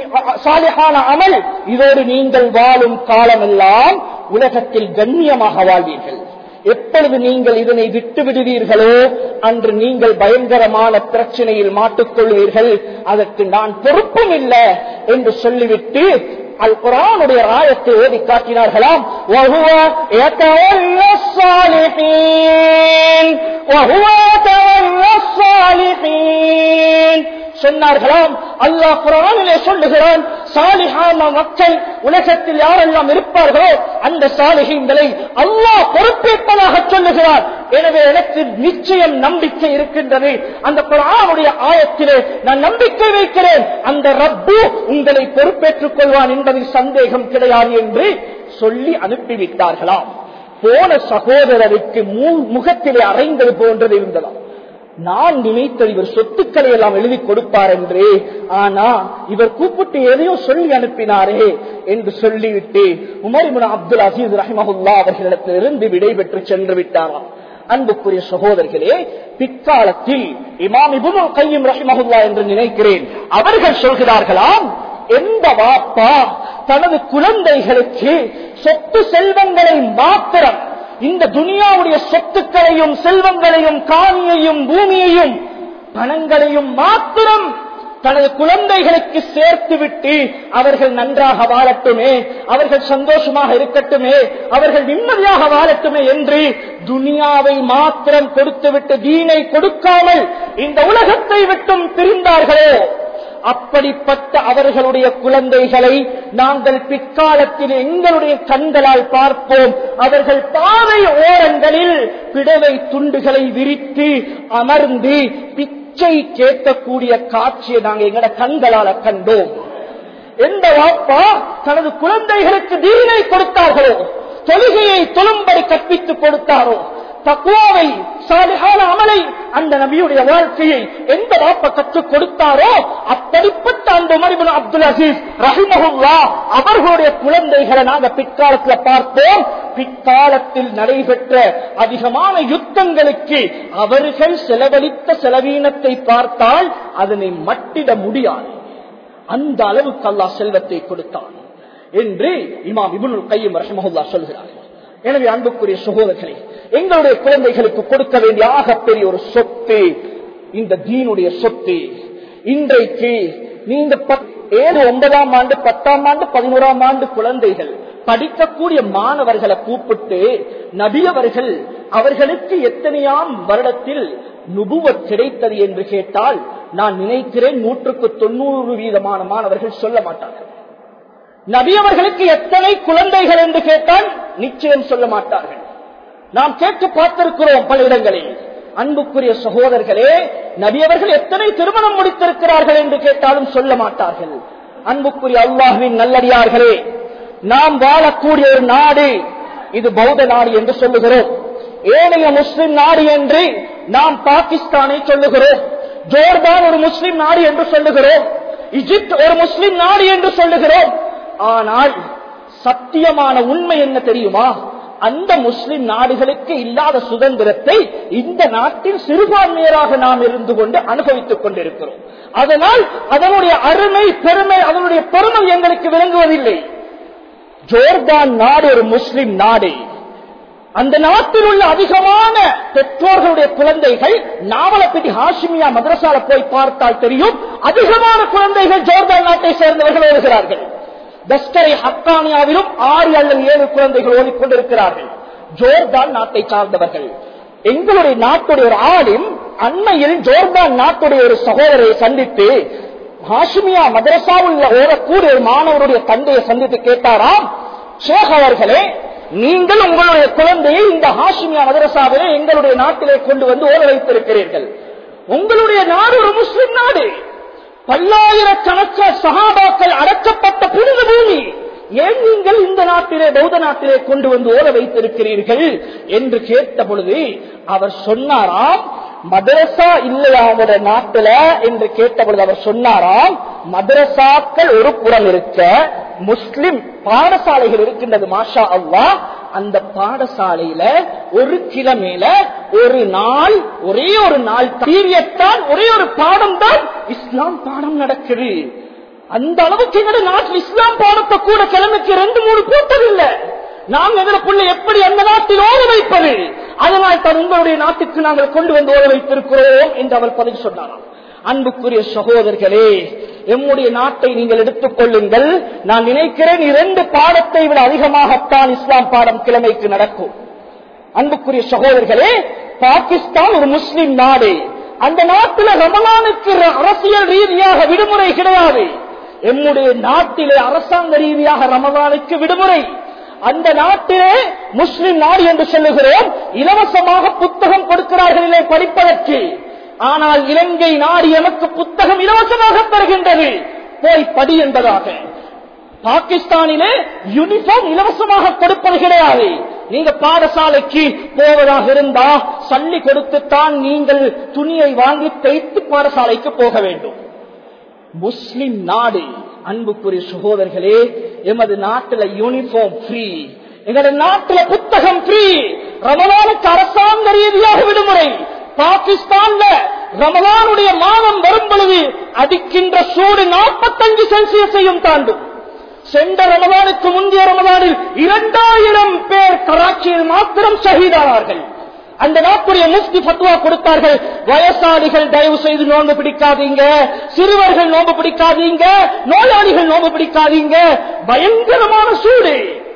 சாலிஹான அமல் இதோடு நீங்கள் வாழும் காலமெல்லாம் உலகத்தில் கண்ணியமாக வாழ்வீர்கள் எப்பொழுது நீங்கள் இதனை விட்டு விடுவீர்களோ அன்று நீங்கள் பயங்கரமான பிரச்சனையில் மாட்டுக்கொள்வீர்கள் அதற்கு நான் பொறுப்பும் இல்லை என்று சொல்லிவிட்டு அல் குரானுடைய ஆயத்தை ஓதி காட்டினார்களாம் وَهُوَ يَتَوَلَّى الصَّالِحِينَ وَهُوَ يَتَوَلَّى الصَّالِحِينَ சொன்னார்களாம் அல்லாஹ் குரானிலே சொல்லுகிறான் சாலிஹான மக்கள் உலகத்தில் யாரெல்லாம் இருப்பார்களோ அந்த சாலிஹீன்களை அல்லாஹ் பொறுப்பேற்பதாக சொல்லுகிறார் எனவே எனக்கு நிச்சயம் நம்பிக்கை இருக்கின்றது அந்த குரானுடைய ஆயத்திலே நான் நம்பிக்கை வைக்கிறேன் அந்த ரப்பு உங்களை பொறுப்பேற்றுக் கொள்வான் என்பதில் சந்தேகம் கிடையாது என்று சொல்லி அனுப்பிவிட்டார்களாம் போன சகோதரருக்கு மூ- முகத்திலே அறைந்தது போன்றது இருந்ததாம் நான் நினைத்தது இவர் சொத்துக்களை எல்லாம் எழுதி கொடுப்பார் என்று ஆனா இவர் கூப்பிட்டு எதையோ சொல்லி அனுப்பினாரே என்று சொல்லிவிட்டு உமரிமுன் அப்துல் அசீஸ் ரஹிமஹுல்லா அவர்களிடத்திலிருந்து விடைபெற்று சென்று விட்டாராம் அன்புக்குரிய சகோதரர்களே பிற்காலத்தில் இமாம் இபுனு கையும் ரஹிமஹுல்லா என்று நினைக்கிறேன் அவர்கள் சொல்கிறார்களாம் எந்த வாப்பா தனது குழந்தைகளுக்கு சொத்து செல்வங்களை மாத்திரம் இந்த துனியாவுடைய சொத்துக்களையும் செல்வங்களையும் காணியையும் பூமியையும் பணங்களையும் மாத்திரம் தனது குழந்தைகளுக்கு சேர்த்துவிட்டு அவர்கள் நன்றாக வாழட்டுமே அவர்கள் சந்தோஷமாக இருக்கட்டுமே அவர்கள் நிம்மதியாக வாழட்டுமே என்று துனியாவை மாத்திரம் கொடுத்துவிட்டு தீனை கொடுக்காமல் இந்த உலகத்தை விட்டும் பிரிந்தார்களோ அப்படிப்பட்ட அவர்களுடைய குழந்தைகளை நாங்கள் பிற்காலத்தில் எங்களுடைய கண்களால் பார்ப்போம் அவர்கள் பாதை ஓரங்களில் பிடவை துண்டுகளை விரித்து அமர்ந்து பிச்சை கேட்கக்கூடிய காட்சியை நாங்கள் எங்கட கண்களால கண்டோம் எந்த வாப்பா தனது குழந்தைகளுக்கு தீனை கொடுத்தார்களோ தொழுகையை தொழும்படி கற்பித்துக் கொடுத்தாரோ தக்குவாவை சாலிகான அமலை அந்த நபியுடைய வாழ்க்கையை எந்த வாப்ப கற்றுக் கொடுத்தாரோ அப்படிப்பட்ட அந்த மரிபுல் அப்துல் அசீஸ் ரஹிமஹுல்லா அவர்களுடைய குழந்தைகளை நாங்க பிற்காலத்தில் பார்ப்போம் பிற்காலத்தில் நடைபெற்ற அதிகமான யுத்தங்களுக்கு அவர்கள் செலவழித்த செலவீனத்தை பார்த்தால் அதனை மட்டிட முடியாது அந்த அளவுக்கு அல்லாஹ் செல்வத்தை கொடுத்தான் என்று இமாம் இபுனுல் கையும் ரஹமஹுல்லா சொல்கிறார்கள் எனவே அன்புக்குரிய சகோதரர்களே எங்களுடைய குழந்தைகளுக்கு கொடுக்க வேண்டிய ஆகப்பெரிய ஒரு சொத்து இந்த தீனுடைய சொத்து இன்றைக்கு நீங்க பத்- ஏழு ஒன்பதாம் ஆண்டு பத்தாம் ஆண்டு பதினோராம் ஆண்டு குழந்தைகள் படிக்கக்கூடிய மாணவர்களை கூப்பிட்டு நபியவர்கள் அவர்களுக்கு எத்தனையாம் வருடத்தில் நுபுவத் கிடைத்தது என்று கேட்டால் நான் நினைக்கிறேன் நூற்றுக்கு தொண்ணூறு வீதமான மாணவர்கள் சொல்ல மாட்டார்கள் நபி அவர்களுக்கு எத்தனை குழந்தைகள் என்று கேட்டால் நிச்சயம் சொல்ல மாட்டார்கள் நாம் கேட்டு பார்த்திருக்கிறோம் பல இடங்களில் அன்புக்குரிய சகோதரர்களே நபி அவர்கள் எத்தனை திருமணம் முடித்திருக்கிறார்கள் என்று கேட்டாலும் சொல்ல மாட்டார்கள் அன்புக்குரிய அல்லாஹுவின் நல்லடியார்களே நாம் வாழக்கூடிய ஒரு நாடு இது பௌத்த நாடு என்று சொல்லுகிறோம் ஏனைய முஸ்லிம் நாடு என்று நாம் பாகிஸ்தானை சொல்லுகிறோம் ஜோர்தான் ஒரு முஸ்லிம் நாடு என்று சொல்லுகிறோம் இஜிப்ட் ஒரு முஸ்லிம் நாடு என்று சொல்லுகிறோம் ஆனால் சத்தியமான உண்மை என்ன தெரியுமா அந்த முஸ்லிம் நாடுகளுக்கு இல்லாத சுதந்திரத்தை இந்த நாட்டில் சிறுபான்மையராக நாம் இருந்து கொண்டு அனுபவித்துக் கொண்டிருக்கிறோம் அதனால் அதனுடைய அருமை பெருமை அதனுடைய பெருமை எங்களுக்கு விளங்குவதில்லை ஜோர்தான் நாடு ஒரு முஸ்லிம் நாடு அந்த நாட்டில் உள்ள அதிகமான பெற்றோர்களுடைய குழந்தைகள் நாவலப்பட்டி ஹாஷிமியா மதரசால போய் பார்த்தால் தெரியும் அதிகமான குழந்தைகள் ஜோர்தான் நாட்டை சேர்ந்தவர்கள் வருகிறார்கள் தஸ்கரை ஹக்கானியாவிலும் ஆறு அல்லது ஏழு குழந்தைகள் ஓடிக்கொண்டிருக்கிறார்கள் ஜோர்தான் நாட்டை சார்ந்தவர்கள் எங்களுடைய நாட்டுடைய ஒரு ஆளும் அண்மையில் ஜோர்தான் நாட்டுடைய ஒரு சகோதரரை சந்தித்து ஹாஷிமியா மதரசாவில் ஓடக்கூடிய ஒரு மாணவருடைய தந்தையை சந்தித்து கேட்டாராம் ஷேக் அவர்களே நீங்கள் உங்களுடைய குழந்தையை இந்த ஹாஷிமியா மதரசாவிலே எங்களுடைய நாட்டிலே கொண்டு வந்து ஓட வைத்திருக்கிறீர்கள் உங்களுடைய நாடு ஒரு முஸ்லிம் நாடு பல்லாயிரக்கணக்க சகாபாக்கள் அடக்கப்பட்ட புனித பூமி ஏன் நீங்கள் இந்த நாட்டிலே பௌத்த நாட்டிலே கொண்டு வந்து ஓட வைத்திருக்கிறீர்கள் என்று கேட்ட பொழுது அவர் சொன்னாராம் மதரசா இல்லையா அவருடைய நாட்டுல என்று கேட்ட பொழுது அவர் சொன்னாராம் மதரசாக்கள் ஒரு புறம் இருக்க முஸ்லிம் பாடசாலைகள் இருக்கின்றது மாஷா அவ்வா அந்த பாடசாலையில ஒரு கிழமையில ஒரு நாள் ஒரே ஒரு நாள் பீரியட் தான் ஒரே ஒரு பாடம் தான் இஸ்லாம் பாடம் நடக்குது அந்த அளவுக்கு எங்களுடைய நாட்டில் இஸ்லாம் பாடத்தை கூட கிழமைக்கு ரெண்டு மூணு கூட்டம் இல்ல நாம் எங்களுக்குள்ள எப்படி அந்த நாட்டில் ஓட வைப்பது அதனால் தான் உங்களுடைய நாட்டுக்கு நாங்கள் கொண்டு வந்து ஓட வைத்திருக்கிறோம் என்று அவர் பதில் சொன்னாராம் அன்புக்குரிய சகோதரர்களே எம்முடைய நாட்டை நீங்கள் எடுத்துக் கொள்ளுங்கள் நான் நினைக்கிறேன் இரண்டு பாடத்தை விட அதிகமாகத்தான் இஸ்லாம் பாடம் கிழமைக்கு நடக்கும் அன்புக்குரிய சகோதரர்களே பாகிஸ்தான் ஒரு முஸ்லிம் நாடு அந்த நாட்டில் ரமலானுக்கு அரசியல் ரீதியாக விடுமுறை கிடையாது எம்முடைய நாட்டிலே அரசாங்க ரீதியாக ரமலானுக்கு விடுமுறை அந்த நாட்டிலே முஸ்லிம் நாடு என்று சொல்லுகிறோம் இலவசமாக புத்தகம் கொடுக்கிறார்களே படிப்பதற்கு ஆனால் இலங்கை நாடு எமக்கு புத்தகம் இலவசமாக தருகின்றது போய் படி என்பதாக பாகிஸ்தானிலே யூனிஃபார்ம் இலவசமாக கொடுப்பது கிடையாது நீங்க பாடசாலைக்கு போவதாக இருந்தா சல்லி கொடுத்துத்தான் நீங்கள் துணியை வாங்கி தைத்து பாடசாலைக்கு போக வேண்டும் முஸ்லிம் நாடு அன்புக்குரிய சகோதரர்களே எமது நாட்டில் யூனிஃபார்ம் ஃப்ரீ எங்களுடைய நாட்டில் புத்தகம் ஃப்ரீ ரமலானுக்கு அரசாங்க ரீதியாக விடுமுறை பாகிஸ்தான்ல ரமலானுடைய மாதம் வரும் பொழுது அடிக்கின்ற சூடு நாற்பத்தஞ்சு செல்சியஸையும் தாண்டும் சென்ற ரமதானுக்கு முந்தைய ரமதானில் இரண்டாயிரம் பேர் கராச்சியில் மாத்திரம் ஷஹீதானார்கள் அந்த நாட்டுடைய முஃப்தி பத்துவா கொடுத்தார்கள் வயசாளிகள் தயவு செய்து நோன்பு பிடிக்காதீங்க சிறுவர்கள் நோன்பு பிடிக்காதீங்க நோயாளிகள் நோன்பு பிடிக்காதீங்க பயங்கரமான சூடு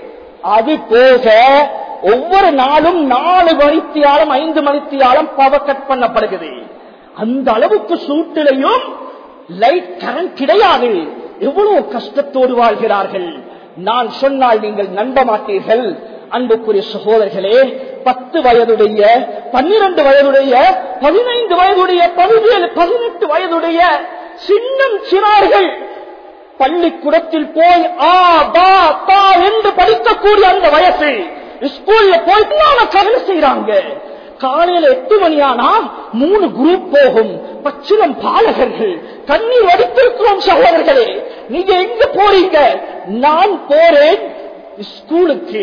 அது போக ஒவ்வொரு நாளும் நாலு மணித்தியாலம் ஐந்து மணித்தியாலம் பவர் கட் பண்ணப்படுகிறது அந்த அளவுக்கு சூட்டிலையும் லைட் கரண்ட் கிடையாது எவ்வளவு கஷ்டத்தோடு வாழ்கிறார்கள் நான் சொன்னால் நீங்கள் நம்ப மாட்டீர்கள் அன்புக்குரிய சகோதரர்களே பத்து வயதுடைய பன்னிரண்டு வயதுடைய பதினைந்து வயதுடைய பதினேழு பதினெட்டு வயதுடைய சின்னம் சிறார்கள் பள்ளிக்கூடத்தில் போய் ஆ பா பா என்று படிக்கக்கூடிய அந்த வயசு ஸ்கூல்ல போயிட்டு நாம கவலை செய்யறாங்க காலையில எட்டு மணியானா மூணு குரூப் போகும் பச்சிலம் பாலகர்கள் கண்ணீர் வடித்திருக்கிறோம் சகோதரர்களே நீங்க எங்க போறீங்க நான் போறேன் ஸ்கூலுக்கு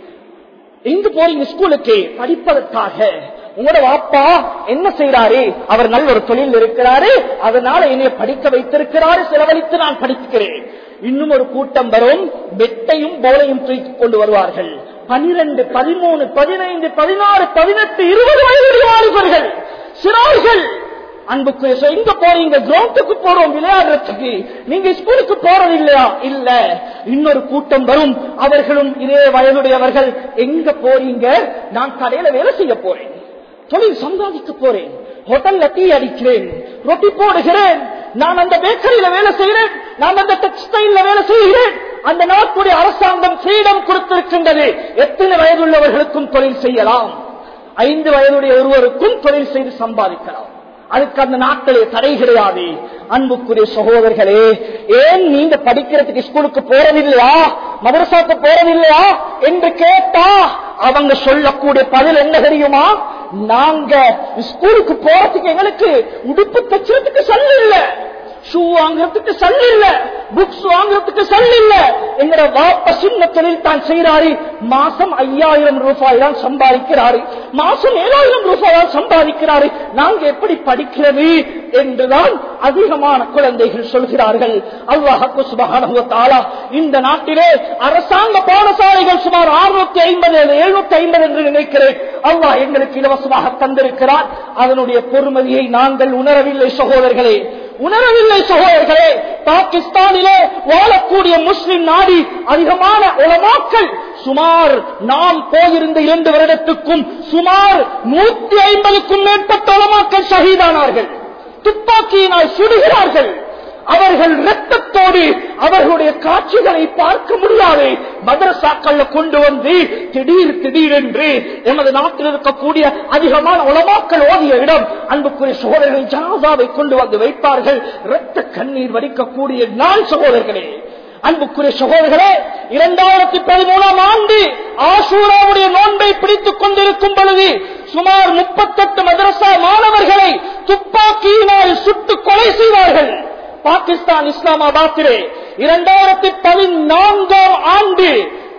எங்க போறீங்க ஸ்கூலுக்கு படிப்பதற்காக உங்களோட வாப்பா என்ன செய்யறாரு அவர் நல்ல ஒரு தொழில் இருக்கிறாரு அதனால என்னை படிக்க வைத்திருக்கிறாரு செலவழித்து நான் படிக்கிறேன் இன்னும் ஒரு கூட்டம் வரும் வெட்டையும் போலையும் தூக்கிக் கொண்டு வருவார்கள் பனிரெண்டு பதிமூணு பதினைந்து பதினாறு பதினெட்டு இருபது வயதுடைய வாலிபர்கள் சிறார்கள் அன்புக்கு எங்க போறீங்க கிரவுண்டுக்கு போறோம் விளையாடுறதுக்கு நீங்க ஸ்கூலுக்கு போறது இல்லையா இல்ல இன்னொரு கூட்டம் வரும் அவர்களும் இதே வயதுடையவர்கள் எங்க போறீங்க நான் கடையில வேலை செய்ய போறேன் தொழில் சம்பாதிக்க போறேன் ஹோட்டல்ல டீ அடிக்கிறேன் ரொட்டி போடுகிறேன் நான் அந்த பேக்கரியில வேலை செய்கிறேன் நான் அந்த டெக்ஸ்டைல்ல வேலை செய்கிறேன் அந்த நாட்டுடைய அரசாங்கம் ஃப்ரீடம் கொடுத்திருக்கின்றது எத்தனை வயதுள்ளவர்களுக்கும் தொழில் செய்யலாம் ஐந்து வயதுடைய ஒருவருக்கும் தொழில் செய்து சம்பாதிக்கலாம் அதுக்கு அந்த நாட்களே தடை கிடையாது அன்புக்குரிய சகோதரர்களே ஏன் நீங்க படிக்கிறதுக்கு ஸ்கூலுக்கு போறதில்லையா மதரசாக்கு போறதில்லையா என்று கேட்டா அவங்க சொல்லக்கூடிய பதில் என்ன தெரியுமா நாங்க ஸ்கூலுக்கு போறதுக்கு எங்களுக்கு உடுப்பு தச்சுறதுக்கு சல் இல்ல ஷூ வாங்குறதுக்கு சல் இல்ல புக்ஸ் வாங்குறதுக்கு சல் இல்ல எங்கட வாப்ப சின்ன தொழில் தான் செய்யறாரு மாசம் ஐயாயிரம் ரூபாய் தான் சம்பாதிக்கிறாரு மாசம் ஏழாயிரம் ரூபாய் தான் சம்பாதிக்கிறாரு நாங்க எப்படி படிக்கிறது என்றுதான் அதிகமான குழந்தைகள் சொல்கிறார்கள் அல்லாஹு சுபகான இந்த நாட்டிலே அரசாங்க பாடசாலைகள் சுமார் அறுநூத்தி ஐம்பது எழுநூத்தி ஐம்பது என்று நினைக்கிறேன் அல்லாஹ் எங்களுக்கு இலவசமாக தந்திருக்கிறார் அதனுடைய பொறுமதியை நாங்கள் உணரவில்லை சகோதரர்களே உணரவில்லை சகோதரர்களே பாகிஸ்தானிலே வாழக்கூடிய முஸ்லிம் நாடி அதிகமான உலமாக்கள் சுமார் நாம் போயிருந்த இரண்டு வருடத்துக்கும் சுமார் நூத்தி ஐம்பதுக்கும் மேற்பட்ட உலமாக்கள் ஷஹீதானார்கள் துப்பாக்கியினால் சுடுகிறார்கள் அவர்கள் ரத்தத்தோடு அவர்களுடைய காட்சிகளை பார்க்க முடியாது மதரசாக்கள்ல கொண்டு வந்து திடீர் திடீரென்று எமது நாட்டில் இருக்கக்கூடிய அதிகமான உலமாக்கள் ஓதிய இடம் அன்புக்குரிய சகோதரர்கள் ஜனாதாவை கொண்டு வந்து வைப்பார்கள் இரத்த கண்ணீர் வடிக்கக்கூடிய நாள் சகோதரர்களே அன்புக்குரிய சகோதரர்களே இரண்டாயிரத்தி பதிமூணாம் ஆண்டு ஆசூராவுடைய நோன்பை பிடித்துக் கொண்டிருக்கும் பொழுது சுமார் முப்பத்தெட்டு மதரசா மாணவர்களை துப்பாக்கியினால் சுட்டு கொலை செய்தார்கள் பாகிஸ்தான் இஸ்லாமாபாத்திலே இரண்டாயிரத்தி பதினான்காம் ஆண்டு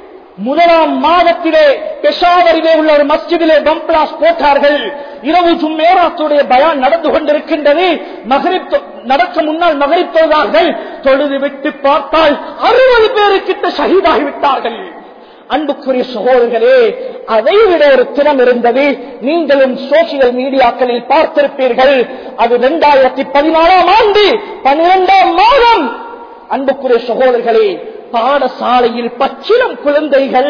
முதலாம் மாதத்திலே பெஷாவரிலே உள்ள ஒரு மஸ்ஜிதிலே பம்பிளாஸ் போட்டார்கள் இரவு ஜும்மேராத்துடைய பயான் நடந்து கொண்டிருக்கின்றது மகரிப் நடக்க முன்னால் மகரிப் தொழுதார்கள் தொழுது விட்டு பார்த்தால் அறுபது பேருக்கிட்ட ஷஹீதாகிவிட்டார்கள் அன்புக்குரிய சகோதரர்களே அதை விட ஒரு தினம் இருந்தது நீங்களும் சோசியல் மீடியாக்களில் பார்த்திருப்பீர்கள் அது இரண்டாயிரத்தி பதினாலாம் ஆண்டு பனிரெண்டாம் மாதம் அன்புக்குரிய சகோதரர்களே பாடசாலையில் பச்சிலம் குழந்தைகள்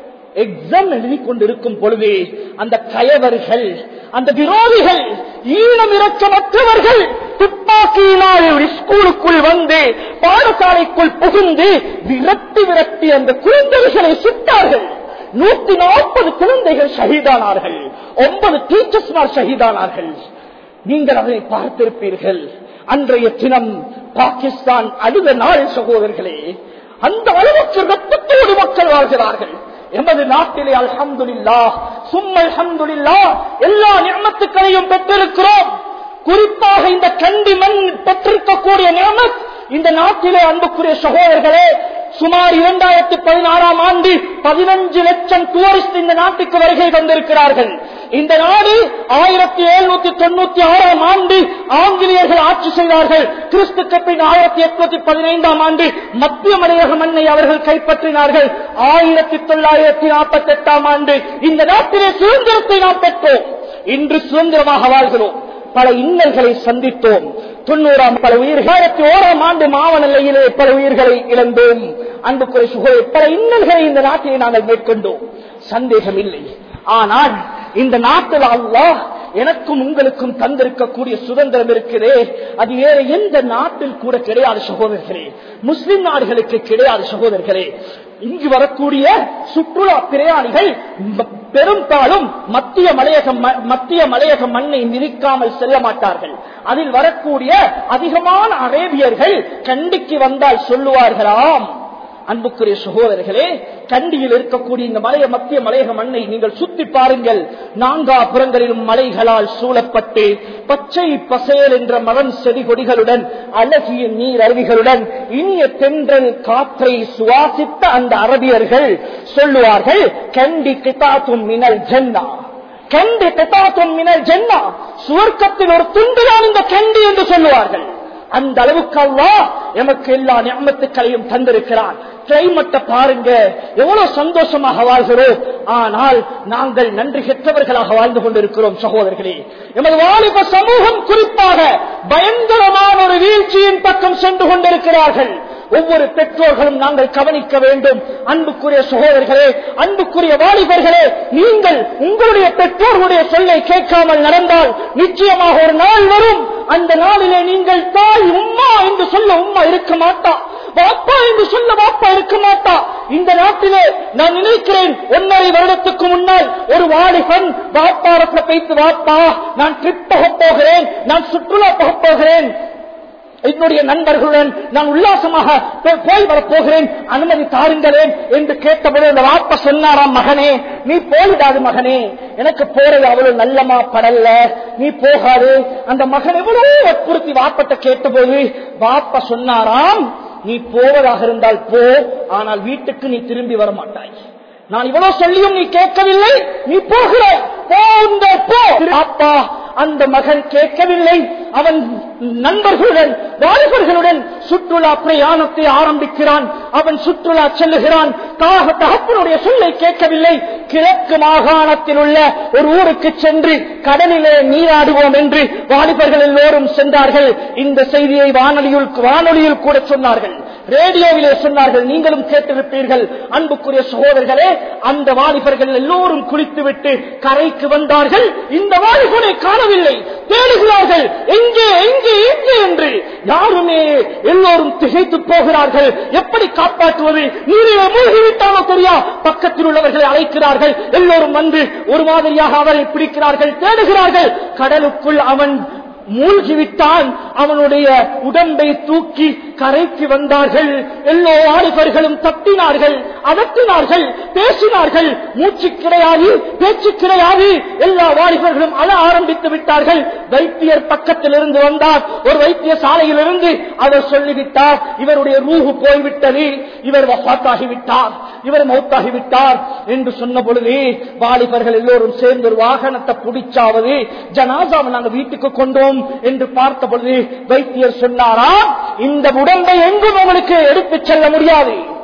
எக்ஸாம் எழுதி கொண்டிருக்கும் பொழுது அந்த கயவர்கள் அந்த விரோதிகள் ஈனம் இறக்கமற்றவர்கள் துப்பாக்கியினால் ஸ்கூலுக்குள் வந்து பாடசாலைக்குள் புகுந்து விரட்டி விரட்டி அந்த குழந்தைகளை சுட்டார்கள் நூத்தி நாற்பது குழந்தைகள் ஷஹீதானார்கள் ஒன்பது டீச்சர்ஸ்மார் ஷஹீதானார்கள் நீங்கள் அதை பார்த்திருப்பீர்கள் அன்றைய தினம் பாகிஸ்தான் அழுத நாள் சகோதரர்களே அந்த அளவுக்கு ரத்தத்தோடு மக்கள் வாழ்கிறார்கள் எமது நாட்டிலே அல்ஹம்துலில்லா சும்மா அல்ஹம்துலில்லா எல்லா நியமத்துக்களையும் பெற்றிருக்கிறோம் குறிப்பாக இந்த கண்டி மண் பெற்றிருக்கக்கூடிய நியமத் இந்த நாட்டிலே அன்புக்குரிய சகோதரர்களே சுமார் இரண்டாயிரத்தி பதினாறாம் ஆண்டு பதினஞ்சு லட்சம் டூரிஸ்ட் இந்த நாட்டுக்கு வருகை தந்திருக்கிறார்கள் இந்த நாடு ஆயிரத்தி எழுநூத்தி தொண்ணூத்தி ஆறாம் ஆண்டு ஆங்கிலேயர்கள் ஆட்சி செய்தார்கள் கிறிஸ்துக்கு பின் ஆயிரத்தி எட்நூத்தி பதினைந்தாம் ஆண்டு மத்திய மலையக மண்ணை அவர்கள் கைப்பற்றினார்கள் ஆயிரத்தி தொள்ளாயிரத்தி நாற்பத்தி எட்டாம் ஆண்டு இந்த நாட்டிலே சுதந்திரத்தை நாம் பெற்றோம் இன்று சுதந்திரமாக வாழ்கிறோம் பல இன்னல்களை சந்தித்தோம் தொண்ணூறாம் பல உயிர்கள் ஆயிரத்தி ஓராம் ஆண்டு மாவநிலையிலே பல உயிர்களை இழந்தோம் அன்புக்குறை சுகரை பல இன்னல்களை இந்த நாட்டிலே நாங்கள் மேற்கொண்டோம் சந்தேகம் இல்லை ஆனால் இந்த நாட்டில் அல்லாஹ் எனக்கும் உங்களுக்கும் தந்திருக்கக்கூடிய சுதந்திரம் இருக்கிறே அது வேற எந்த நாட்டில் கூட கிடையாது சகோதரர்களே முஸ்லிம் நாடுகளுக்கு கிடையாது சகோதரர்களே இங்கு வரக்கூடிய சுற்றுலா பிரயாணிகள் ம- பெரும்பாலும் மத்திய மலையக ம- மத்திய மலையக மண்ணை மிதிக்காமல் செல்ல மாட்டார்கள் அதில் வரக்கூடிய அதிகமான அரேபியர்கள் கண்டிக்கு வந்தால் சொல்லுவார்களாம் அன்புக்குரிய சகோதரர்களே கண்டியில் இருக்கக்கூடிய இந்த மலைய மத்திய மலையக மண்ணை நீங்கள் சுத்தி பாருங்கள் நான்கா புறங்களிலும் மலைகளால் சூழப்பட்டு பச்சை பசேல் என்ற மரம் செடி கொடிகளுடன் அழகிய நீர் அருவிகளுடன் இனிய தென்றல் காற்றை சுவாசித்த அந்த அரபியர்கள் சொல்லுவார்கள் கண்டி கிதாத்தும் மினல் ஜன்னா கண்டி கிதாத்தும் மினல் ஜன்னா சுவர்க்கத்தில் ஒரு துண்டுதான் இந்த கண்டி என்று சொல்லுவார்கள் அந்த அளவுக்கு அல்லா எமக்கு எல்லா நியமத்துக்களையும் தந்திருக்கிறான் கிளைமட்ட பாருங்க எவ்வளவு சந்தோஷமாக வாழ்கிறோம் ஆனால் நாங்கள் நன்றி கெட்டவர்களாக வாழ்ந்து கொண்டிருக்கிறோம் சகோதரர்களே எமது வாலிப சமூகம் குறிப்பாக பயங்கரமான ஒரு வீழ்ச்சியின் பக்கம் சென்று கொண்டிருக்கிறார்கள் ஒவ்வொரு பெற்றோர்களும் நாங்கள் கவனிக்க வேண்டும் அன்புக்குரிய சகோதரர்களே அன்புக்குரிய வாலிபர்களே நீங்கள் உங்களுடைய பெற்றோர்களுடைய சொல்லை கேட்காமல் நடந்தால் நிச்சயமாக ஒரு நாள் வரும் அந்த நாளிலே நீங்கள் தாய் உம்மா என்று சொல்ல உம்மா இருக்க மாட்டா வாப்பா என்று சொல்ல வாப்பா இருக்க மாட்டா இந்த நாட்டிலே நான் நினைக்கிறேன் ஒன்றரை வருடத்துக்கு முன்னால் ஒரு வாலிபன் வாப்பாரத்துல பேத்து வாப்பா நான் ட்ரிப் போக போகிறேன் நான் சுற்றுலா போக போகிறேன் என்னுடைய நண்பர்களுடன் நான் உல்லாசமாக போ- போய் வரப் போகிறேன் அனுமதி தாருங்களேன் என்று கேட்டபோது அந்த வாப்ப சொன்னாராம் மகனே நீ போயிடாது மகனே எனக்கு போறது அவ்வளவு நல்லமா படல நீ போகாது அந்த மகன் எவ்வளவு வற்புறுத்தி வாப்பட்ட கேட்டபோது வாப்ப சொன்னாராம் நீ போவதாக இருந்தால் போ ஆனால் வீட்டுக்கு நீ திரும்பி வர மாட்டாய் நான் இவ்வளவு சொல்லியும் நீ கேட்கவில்லை நீ போகிறாய் போ இந்த போ அப்பா அந்த மகன் கேட்கவில்லை அவன் நண்பர்களுடன் வாலிபர்களுடன் சுற்றுலா பிரயாணத்தை ஆரம்பிக்கிறான் அவன் சுற்றுலா செல்லுகிறான் தாக தகப்பனுடைய சொல்லை கேட்கவில்லை கிழக்கு மாகாணத்தில் உள்ள ஒரு ஊருக்கு சென்று கடலிலே நீராடுவோம் என்று வாலிபர்கள் எல்லோரும் சென்றார்கள் இந்த செய்தியை வானொலியில் வானொலியில் கூட சொன்னார்கள் ரேடியோவிலே சொன்னார்கள் நீங்களும் கேட்டிருப்பீர்கள் அன்புக்குரிய சகோதரர்களே அந்த வாலிபர்கள் எல்லோரும் குளித்துவிட்டு கரைக்கு வந்தார்கள் இந்த வாலிபனை காணவில்லை தேடுகிறார்கள் எங்கே எங்கே எங்கே என்று யாருமே எல்லோரும் திகைத்து போகிறார்கள் எப்படி காப்பாற்றுவது நீரிலே மூழ்கிவிட்டாலோ தெரியா பக்கத்தில் உள்ளவர்களை அழைக்கிறார்கள் எல்லோரும் வந்து ஒரு மாதிரியாக அவரை பிடிக்கிறார்கள் தேடுகிறார்கள் கடலுக்குள் அவன் மூழ்கிவிட்டான் அவனுடைய உடம்பை தூக்கி கரைக்கு வந்தார்கள் எல்லோ வாலிபர்களும் தட்டினார்கள் அதட்டினார்கள் பேசினார்கள் மூச்சு கிடையாது பேச்சு கிடையாது எல்லா வாலிபர்களும் அழ ஆரம்பித்து விட்டார்கள் வைத்தியர் பக்கத்தில் இருந்து வந்தார் ஒரு வைத்திய சாலையிலிருந்து அவர் சொல்லிவிட்டார் இவருடைய ரூஹு போய்விட்டது இவர் வஃத்தாகிவிட்டார் இவர் மௌத்தாகிவிட்டார் என்று சொன்ன பொழுது வாலிபர்கள் எல்லோரும் சேர்ந்து ஒரு வாகனத்தை பிடிச்சாவது ஜனாசாவை நாங்கள் வீட்டுக்கு கொண்டோம் என்று பார்த்த பொழுது வைத்தியர் சொன்னாரா இந்த உடம்பை எங்கும் உங்களுக்கு எடுத்துச் செல்ல முடியாது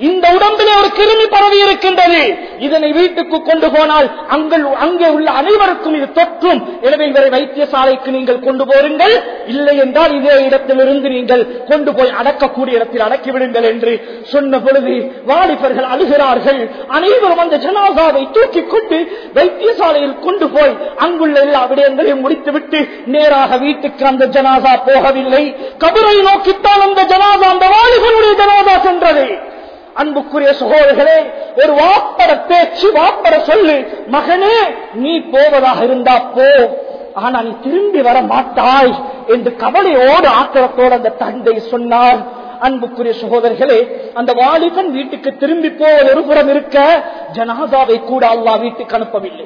இந்த உடம்பிலே ஒரு கிருமி பரவி இருக்கின்றது இதனை வீட்டுக்கு கொண்டு போனால் அங்கள் அங்கே உள்ள அனைவருக்கும் இது தொற்றும் எனவே இவரை வைத்தியசாலைக்கு நீங்கள் கொண்டு போருங்கள் இல்லை என்றால் இதே இடத்திலிருந்து நீங்கள் கொண்டு போய் அடக்கக்கூடிய இடத்தில் அடக்கிவிடுங்கள் என்று சொன்ன பொழுது வாலிபர்கள் அழுகிறார்கள் அனைவரும் அந்த ஜனாதாவை தூக்கி கொண்டு வைத்தியசாலையில் கொண்டு போய் அங்குள்ள எல்லா விடயங்களையும் முடித்துவிட்டு நேராக வீட்டுக்கு அந்த ஜனாதா போகவில்லை கபரை நோக்கித்தான் அந்த ஜனாதா அந்த வாலிபனுடைய ஜனாதா சென்றது அன்புக்குரிய சகோதரர்களே ஒரு வாப்பட பேச்சு வாப்பட சொல்லு மகனே நீ போவதாக இருந்தா போ ஆனா நீ திரும்பி வர மாட்டாய் என்று கவலையோடு ஆத்திரத்தோடு அந்த தந்தை சொன்னார் அன்புக்குரிய சகோதரர்களே அந்த வாலிபன் வீட்டுக்கு திரும்பி போவது ஒரு புறம் இருக்க ஜனாதாவை கூட அல்லா வீட்டுக்கு அனுப்பவில்லை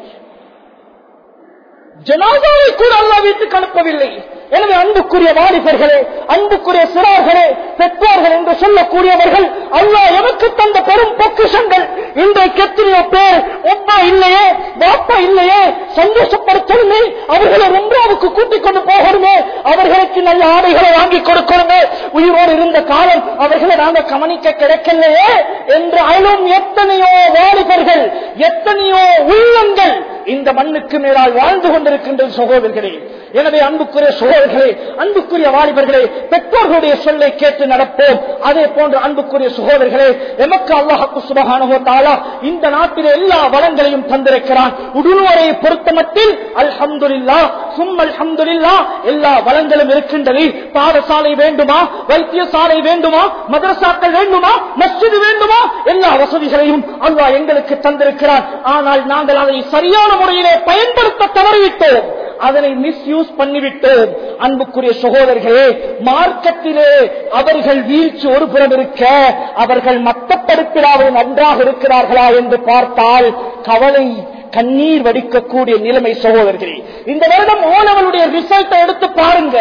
ஜனாதாவை கூட அல்லா வீட்டுக்கு அனுப்பவில்லை எனவே அன்புக்குரிய வாலிபர்களே அன்புக்குரிய சிறார்களே பெற்றோர்கள் என்று சொல்லக்கூடியவர்கள் அல்லா எமக்கு தந்த பெரும் பொக்கிஷங்கள் இன்றைக்கு எத்தனையோ பேர் ஒப்பா இல்லையே வாப்பா இல்லையே சந்தோஷப்படுத்தணுமே அவர்களை ரொம்பாவுக்கு கூட்டிக் கொண்டு போகணுமே அவர்களுக்கு நல்ல ஆடைகளை வாங்கி கொடுக்கணுமே உயிரோடு இருந்த காலம் அவர்களை நாங்கள் கவனிக்க கிடைக்கலையே என்று அழும் எத்தனையோ வாலிபர்கள் எத்தனையோ உள்ளங்கள் இந்த மண்ணுக்கு மேலால் வாழ்ந்து கொண்டிருக்கின்ற சகோதரர்களே எனவே அன்புக்குரிய சகோதரர்களே அன்புக்குரிய வாலிபர்களே பெற்றோர்களுடைய சொல்லை கேட்டு நடப்போம் அதே போன்று அன்புக்குரிய சகோதரர்களே எமக்கு அல்லாஹு சுபகானுகத்தாலா இந்த நாட்டில் எல்லா வளங்களையும் தந்திருக்கிறான் உடுநுவரை பொறுத்தமட்டில் அல்ஹம்துலில்லா சும் அல்ஹம்துலில்லா எல்லா வளங்களும் இருக்கின்றது பாடசாலை வேண்டுமா வைத்தியசாலை வேண்டுமா மதரசாக்கள் வேண்டுமா மஸ்ஜிது வேண்டுமா எல்லா வசதிகளையும் அல்லாஹ் எங்களுக்கு தந்திருக்கிறான் ஆனால் நாங்கள் அதை சரியான முறையிலே பயன்படுத்த தவறிவிட்டோம் அதனை மிஸ்யூஸ் பண்ணிவிட்டோம் அன்புக்குரிய சகோதரர்களே மார்க்கத்திலே அவர்கள் வீழ்ச்சி ஒரு புறம் இருக்க அவர்கள் மத்தப்படுத்தினாவது நன்றாக இருக்கிறார்களா என்று பார்த்தால் கவலை கண்ணீர் வடிக்கக்கூடிய நிலைமை சகோதரர்களே இந்த வருடம் ஓனவனுடைய ரிசல்ட்டை எடுத்து பாருங்க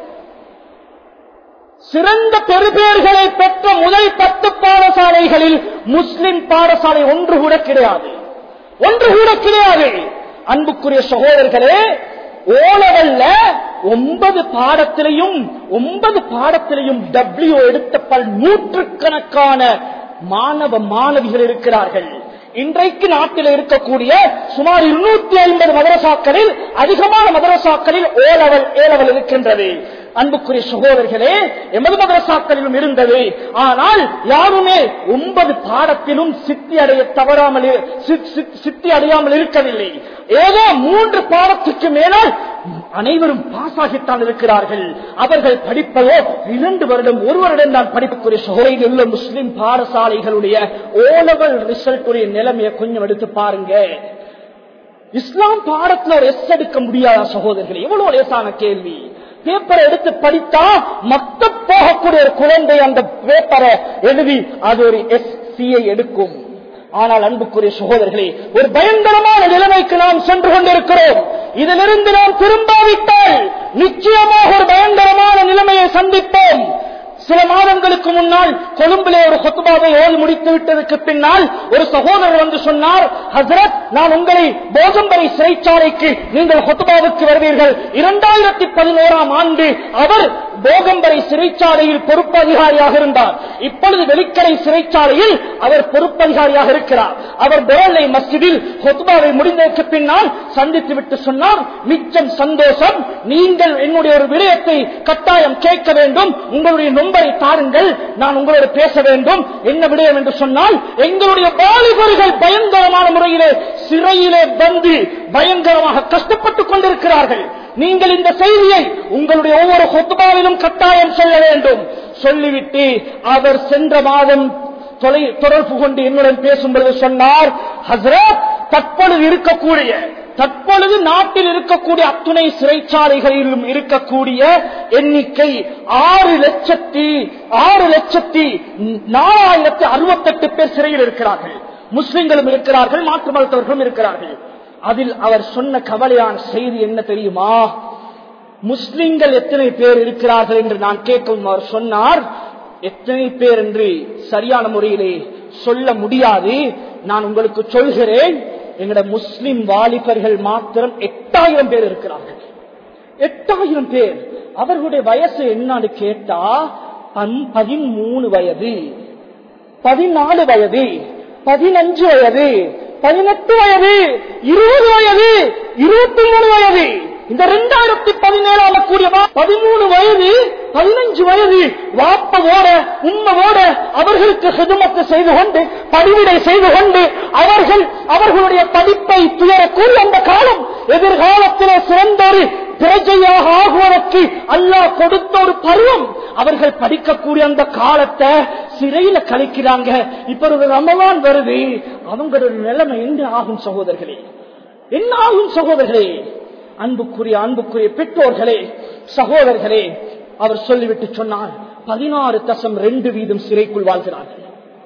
சிறந்த பெறுபேர்களை பெற்ற முதல் பத்து பாடசாலைகளில் முஸ்லிம் பாடசாலை ஒன்று கூட கிடையாது ஒன்று கூட கிடையாது அன்புக்குரிய சகோதரர்களே ஓலவல்ல ஒன்பது பாடத்திலையும் ஒன்பது பாடத்திலையும் டபிள்யூ எடுத்த பல் நூற்றுக்கணக்கான மாணவ மாணவிகள் இருக்கிறார்கள் இன்றைக்கு நாட்டில் இருக்கக்கூடிய சுமார் இருநூத்தி ஐம்பது மதரசாக்களில் அதிகமான மதரசாக்களில் ஓலவல் ஏலவல் இருக்கின்றது அன்புக்குரிய சகோதரர்களே எமது மதரசாக்களிலும் இருந்தது ஆனால் யாருமே ஒன்பது பாடத்திலும் சித்தி அடைய தவறாமல் சித்தி அடையாமல் இருக்கவில்லை ஏதோ மூன்று பாடத்துக்கு மேலால் அனைவரும் பாஸ் ஆகித்தான் இருக்கிறார்கள் அவர்கள் படிப்பதோ இரண்டு வருடம் ஒரு வருடம் தான் படிப்புக்குரிய சகோதரில் உள்ள முஸ்லிம் பாடசாலைகளுடைய ஓலவல் ரிசல்ட் உடைய நிலைமையை கொஞ்சம் எடுத்து பாருங்க இஸ்லாம் பாடத்துல ஒரு எஸ் எடுக்க முடியாத சகோதரர்கள் எவ்வளவு லேசான கேள்வி பேப்பரை எடுத்து படித்தா மத்த போகக்கூடிய ஒரு குழந்தை அந்த பேப்பரை எழுதி அது ஒரு எஸ் சிஐ எடுக்கும் ஆனால் அன்புக்குரிய சகோதரர்களே ஒரு பயங்கரமான நிலைமைக்கு நாம் சென்று கொண்டிருக்கிறோம் இதிலிருந்து நாம் திரும்பாவிட்டால் நிச்சயமாக ஒரு பயங்கரமான நிலைமையை சந்திப்போம் சில மாதங்களுக்கு முன்னால் கொழும்பிலே ஒரு கொத்துபாவை ஓதி முடித்து விட்டதற்கு பின்னால் ஒரு சகோதரர் வந்து சொன்னார் ஹசரத் நான் உங்களை போகம்பரை சிறைச்சாலைக்கு நீங்கள் கொத்துபாவுக்கு வருவீர்கள் இரண்டாயிரத்தி பதினோராம் ஆண்டு அவர் போகம்பரை சிறைச்சாலையில் பொறுப்பு அதிகாரியாக இருந்தார் இப்பொழுது வெளிக்கரை சிறைச்சாலையில் அவர் பொறுப்பதிகாரியாக இருக்கிறார் அவர் பெரோலை மஸ்ஜிதில் ஹொத்பாவை முடிந்ததற்கு பின்னால் சந்தித்து விட்டு சொன்னார் மிச்சம் சந்தோஷம் நீங்கள் என்னுடைய ஒரு விடயத்தை கட்டாயம் கேட்க வேண்டும் உங்களுடைய நொம்பரை தாருங்கள் நான் உங்களோடு பேச வேண்டும் என்ன விடயம் என்று சொன்னால் எங்களுடைய வாலிபர்கள் பயங்கரமான முறையிலே சிறையிலே வந்து பயங்கரமாக கஷ்டப்பட்டுக் கொண்டிருக்கிறார்கள் நீங்கள் இந்த செய்தியை உங்களுடைய ஒவ்வொரு ஹொத்துபாவிலும் கட்டாயம் சொல்ல வேண்டும் சொல்லிவிட்டு அவர் சென்ற மாதம் தொலை தொடர்பு கொண்டு என்னுடன் பேசும்பொழுது சொன்னார் ஹசரத் தற்பொழுது இருக்கக்கூடிய தற்பொழுது நாட்டில் இருக்கக்கூடிய அத்துணை சிறைச்சாலைகளிலும் இருக்கக்கூடிய எண்ணிக்கை ஆறு லட்சத்தி ஆறு லட்சத்தி நாலாயிரத்தி அறுபத்தெட்டு பேர் சிறையில் இருக்கிறார்கள் முஸ்லிம்களும் இருக்கிறார்கள் மாற்று மதத்தவர்களும் இருக்கிறார்கள் அதில் அவர் சொன்ன கவலையான செய்தி என்ன தெரியுமா முஸ்லிம்கள் எத்தனை பேர் இருக்கிறார்கள் என்று நான் கேட்கும் அவர் சொன்னார் எத்தனை பேர் என்று சரியான முறையிலே சொல்ல முடியாது நான் உங்களுக்கு சொல்கிறேன் எங்கட முஸ்லிம் வாலிபர்கள் மாத்திரம் எட்டாயிரம் பேர் இருக்கிறார்கள் எட்டாயிரம் பேர் அவர்களுடைய வயசு என்னன்னு கேட்டா பதிமூணு வயது பதினாலு வயது பதினஞ்சு வயது பதினெட்டு வயது இருபது வயது இருபத்தி மூணு வயது இந்த இரண்டாயிரத்தி பதினேழாம் கூடிய பதிமூணு வயது பதினஞ்சு வயது வாப்பவோட உம்மவோட அவர்களுக்கு சுதுமத்து செய்து கொண்டு படிவிடை செய்து கொண்டு அவர்கள் அவர்களுடைய படிப்பை துயரக்கூறிய அந்த காலம் எதிர்காலத்திலே சிறந்தொரு பிரஜையாக ஆகுவதற்கு அல்லாஹ் கொடுத்த ஒரு பருவம் அவர்கள் படிக்கக்கூடிய அந்த காலத்தை சிறையில கழிக்கிறாங்க இப்ப ஒரு ரமலான் வருது அவங்களோட நிலைமை என்ன ஆகும் சகோதரர்களே என்ன ஆகும் சகோதரர்களே அன்புக்குரிய அன்புக்குரிய பெற்றோர்களே சகோதரர்களே அவர் சொல்லிவிட்டு சொன்னார் பதினாறு தசம் ரெண்டு வீதம் சிறைக்குள் வாழ்கிறார்கள்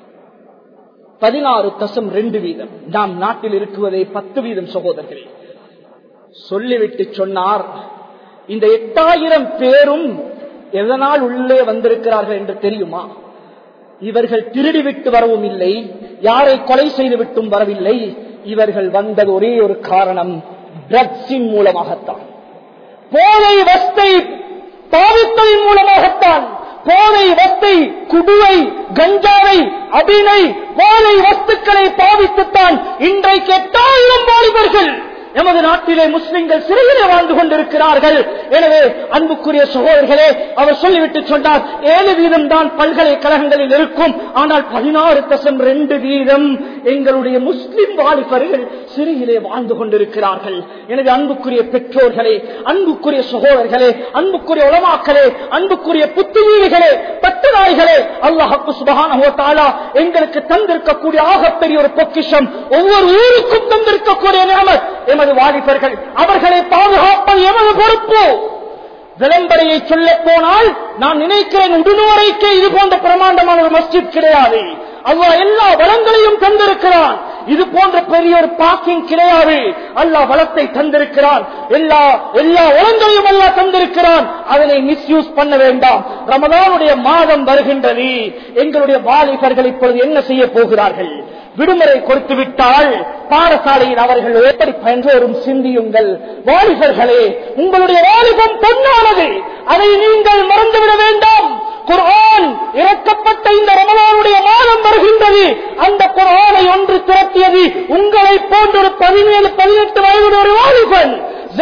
பதினாறு தசம் ரெண்டு வீதம் நாம் நாட்டில் இருக்குவதே பத்து வீதம் சகோதரர்களே சொல்லிவிட்டு சொன்னார் இந்த எட்டாயிரம் பேரும் எதனால் உள்ளே வந்திருக்கிறார்கள் என்று தெரியுமா இவர்கள் திருடிவிட்டு வரவும் இல்லை யாரை கொலை செய்து விட்டும் வரவில்லை இவர்கள் வந்தது ஒரே ஒரு காரணம் ட்ரக்ஸின் மூலமாகத்தான் போதை வஸ்தை பாவித்தலின் மூலமாகத்தான் போதை வஸ்தை குடுவை கஞ்சாவை அபினை போதை வஸ்துக்களை பாவித்துத்தான் இன்றைக்கு எட்டாயிரம் வாலிபர்கள் எமது நாட்டிலே முஸ்லிம்கள் சிறையிலே வாழ்ந்து கொண்டிருக்கிறார்கள் எனவே அன்புக்குரிய சகோதரர்களே அவர் சொல்லிவிட்டு சொன்னார் ஏழு வீதம் தான் பல்கலைக்கழகங்களில் இருக்கும் ஆனால் பதினாறு தசம் ரெண்டு வீதம் எங்களுடைய முஸ்லிம் வாலிபர்கள் சிறையிலே வாழ்ந்து கொண்டிருக்கிறார்கள் எனவே அன்புக்குரிய பெற்றோர்களே அன்புக்குரிய சகோதரர்களே அன்புக்குரிய உளமாக்களே அன்புக்குரிய புத்துவீடுகளே பட்டுநாய்களே அல்லாஹப்பு சுபகான எங்களுக்கு தந்திருக்கக்கூடிய ஆகப்பெரிய ஒரு பொக்கிஷம் ஒவ்வொரு ஊருக்கும் தந்திருக்கக்கூடிய நிலைமை எமது வாலிபர்கள் அவர்களை பாதுகாப்பது எமது பொறுப்பு விளம்பரையை சொல்ல போனால் நான் நினைக்கிறேன் உடுநோரைக்கே இது போன்ற பிரமாண்டமான ஒரு மஸ்ஜித் கிடையாது அல்லா எல்லா வளங்களையும் தந்திருக்கிறான் இது போன்ற பெரிய ஒரு பார்க்கிங் கிடையாது அல்லா வளத்தை தந்திருக்கிறான் எல்லா எல்லா வளங்களையும் அல்லா தந்திருக்கிறான் அதனை மிஸ்யூஸ் பண்ண வேண்டாம் ரமதானுடைய மாதம் வருகின்றது எங்களுடைய வாலிபர்கள் இப்பொழுது என்ன செய்ய போகிறார்கள் விடுமுறை கொடுத்து விட்டால் பாடசாலையில் அவர்கள் எப்படி பயின்றோரும் சிந்தியுங்கள் வாலிபர்களே உங்களுடைய வாலிபம் பொன்னானது அதை நீங்கள் மறந்துவிட வேண்டாம் குர்ஆன் இறக்கப்பட்ட இந்த ரமலானுடைய மாதம் வருகின்றது அந்த குர்ஆனை ஒன்று திரட்டியது உங்களை போன்ற ஒரு பதினேழு பதினெட்டு வயது ஒரு வாலிபன்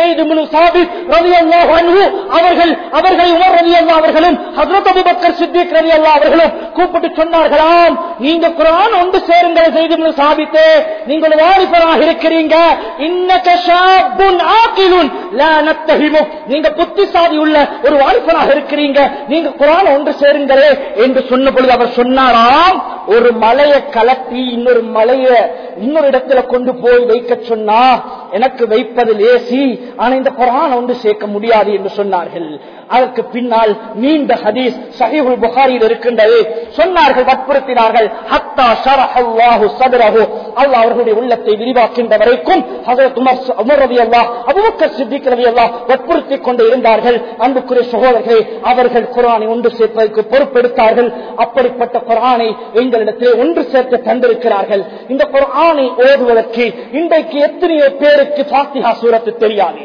அவர்கள் அவர்கள் உமர் ரவி அல்லா அவர்களும் ஹசரத் அபுபக்கர் சித்திக் ரவி அல்லா அவர்களும் கூப்பிட்டு சொன்னார்களாம் நீங்க குரான் ஒன்று சேருங்கள் செய்து சாபித்து நீங்கள் வாலிபராக இருக்கிறீங்க நீங்க புத்திசாலி உள்ள ஒரு வாலிபராக இருக்கிறீங்க நீங்க குரான் ஒன்று சேருங்களே என்று சொன்ன பொழுது அவர் சொன்னாராம் ஒரு மலையை கலட்டி இன்னொரு மலைய இன்னொரு இடத்துல கொண்டு போய் வைக்க சொன்னா எனக்கு வைப்பது லேசி ஆனா இந்த குரான் ஒன்று சேர்க்க முடியாது என்று சொன்னார்கள் அதற்கு பின்னால் நீண்ட ஹதீஸ் சஹீஹுல் புகாரியில் இருக்கின்றது சொன்னார்கள் வற்புறுத்தினார்கள் ஹத்தா ஷரஹல்லாஹு சதரஹு அல்லாஹ் அவர்களுடைய உள்ளத்தை விரிவாக்கின்ற வரைக்கும் ஹஜரத் உமர் உமர் ரவி அல்லாஹ் அபூபக்கர் சித்திக் ரவி அல்லாஹ் வற்புறுத்திக் கொண்டு இருந்தார்கள் அன்புக்குரிய சகோதரர்களே அவர்கள் குரானை ஒன்று சேர்ப்பதற்கு பொறுப்பெடுத்தார்கள் அப்படிப்பட்ட குரானை எங்களிடத்திலே ஒன்று சேர்த்து தந்திருக்கிறார்கள் இந்த குரானை ஓதுவதற்கு இன்றைக்கு எத்தனையோ பேருக்கு பாத்திஹா சூரத்து தெரியாது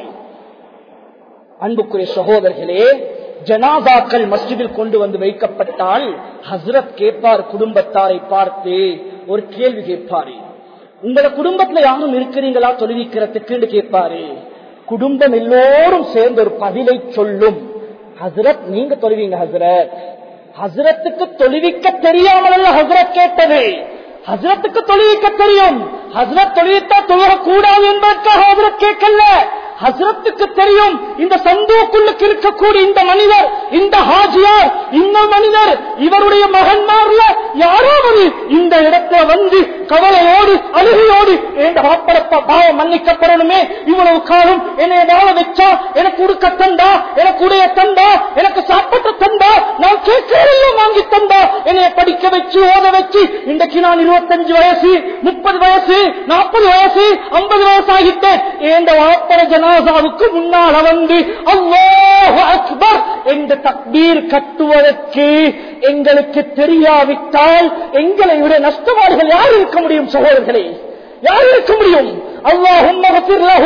அன்புக்குரிய சகோதரர்களே ஜனாதாக்கள் மஸ்ஜிதில் கொண்டு வந்து வைக்கப்பட்டால் ஹசரத் கேட்பார் குடும்பத்தாரை பார்த்து ஒரு கேள்வி கேட்பாரு உங்கள குடும்பத்துல யாரும் இருக்கிறீங்களா தொழுவிக்கிறதுக்கு கேட்பாரு குடும்பம் எல்லோரும் சேர்ந்து ஒரு பதிலை சொல்லும் ஹசரத் நீங்க தொழுவீங்க ஹசரத் ஹசரத்துக்கு தொழுவிக்க தெரியாமல் அல்ல ஹசரத் கேட்டது ஹசரத்துக்கு தொழுவிக்க தெரியும் ஹசரத் தொழுவித்தா தொழுகக்கூடாது என்பதற்காக ஹசரத் கேட்கல ஹசரத்துக்கு தெரியும் இந்த சந்தோக்குள்ளுக்கு இருக்கக்கூடிய இந்த மனிதர் இந்த ஹாஜியார் இந்த மனிதர் இவருடைய மகன்மார்ல யாராவது இந்த இடத்துல வந்து கவலையோடு அழுகையோடு என் பாப்பரப்ப பாவம் மன்னிக்கப்படணுமே இவ்வளவு காலம் என்னை வாழ வச்சா எனக்கு உடுக்க தந்தா எனக்கு உடைய தந்தா எனக்கு சாப்பிட்ட தந்தா நான் கேட்கிறதெல்லாம் வாங்கி தந்தா என்னைய படிக்க வச்சு ஓத வச்சு இன்றைக்கு நான் இருபத்தஞ்சு வயசு முப்பது வயசு நாற்பது வயசு ஐம்பது வயசு ஆகிட்டேன் இந்த வாப்பர ஜனாசாவுக்கு முன்னால் வந்து அல்லாஹ் அக்பர் என்ற தக்பீர் கட்டுவதற்கு எங்களுக்கு தெரியாவிட்டால் எங்களை விட நஷ்டவாதிகள் யார் இருக்க முடியும் சகோதரர்களே யார் இருக்க முடியும்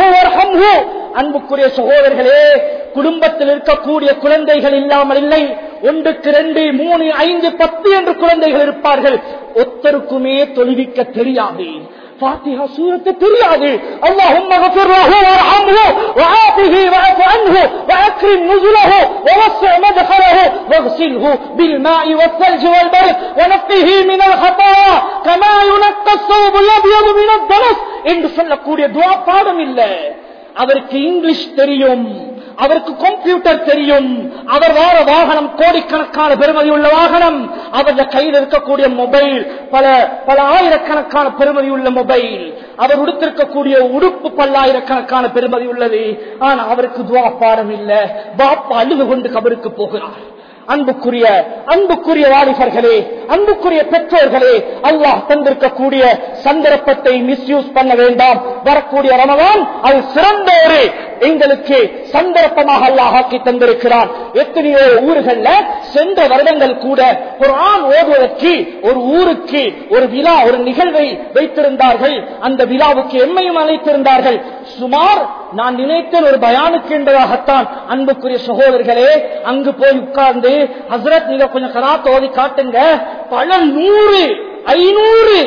அல்லாஹும் அன்புக்குரிய சகோதரர்களே குடும்பத்தில் இருக்கக்கூடிய குழந்தைகள் இல்லாமல் இல்லை ஒன்றுக்கு ரெண்டு மூணு ஐந்து பத்து என்று குழந்தைகள் இருப்பார்கள் ஒத்தருக்குமே தொழுவிக்க தெரியாது فاتحة سورة தெரியாது اللهم اغفر له وارحمه وعافه واعف عنه واكرم نزله ووسع مدخله واغسله بالماء والثلج والبرد ونقه من الخطايا كما ينقى الثوب الابيض من الدنس என்று சொல்லக்கூடிய துவா பாடம் இல்லை அவருக்கு இங்கிலீஷ் தெரியும் அவருக்கு கம்ப்யூட்டர் தெரியும் அவர் வார வாகனம் கோடிக்கணக்கான பெருமதி உள்ள வாகனம் அவருடைய கையில் இருக்கக்கூடிய மொபைல் பல பல ஆயிரக்கணக்கான பெருமதி உள்ள மொபைல் அவர் உடுத்திருக்கக்கூடிய உடுப்பு பல்லாயிரக்கணக்கான பெருமதி உள்ளது ஆனா அவருக்கு துவா பாடம் இல்ல பாப்பா அழுது கொண்டு கபருக்கு போகிறார் அன்புக்குரிய அன்புக்குரிய வாலிபர்களே அன்புக்குரிய பெற்றோர்களே அல்லாஹ் தந்திருக்கக்கூடிய சந்தர்ப்பத்தை மிஸ்யூஸ் பண்ண வேண்டாம் வரக்கூடிய ரமதான் அது சிறந்த ஒரு எங்களுக்கு சந்தர்ப்பமாக அல்லாஹ் ஆக்கி தந்திருக்கிறான் எத்தனையோ ஊர்கள்ல சென்ற வருடங்கள் கூட ஒரு ஆண் ஓதுவதற்கு ஒரு ஊருக்கு ஒரு விழா ஒரு நிகழ்வை வைத்திருந்தார்கள் அந்த விழாவுக்கு எம்மையும் அழைத்திருந்தார்கள் சுமார் நான் நினைத்தேன் ஒரு பயானுக்கு என்பதாகத்தான் அன்புக்குரிய சகோதரர்களே அங்கு போய் உட்கார்ந்து ஹசரத் நீங்க கொஞ்சம் கரா தோதி காட்டுங்க பல நூறு ஐநூறு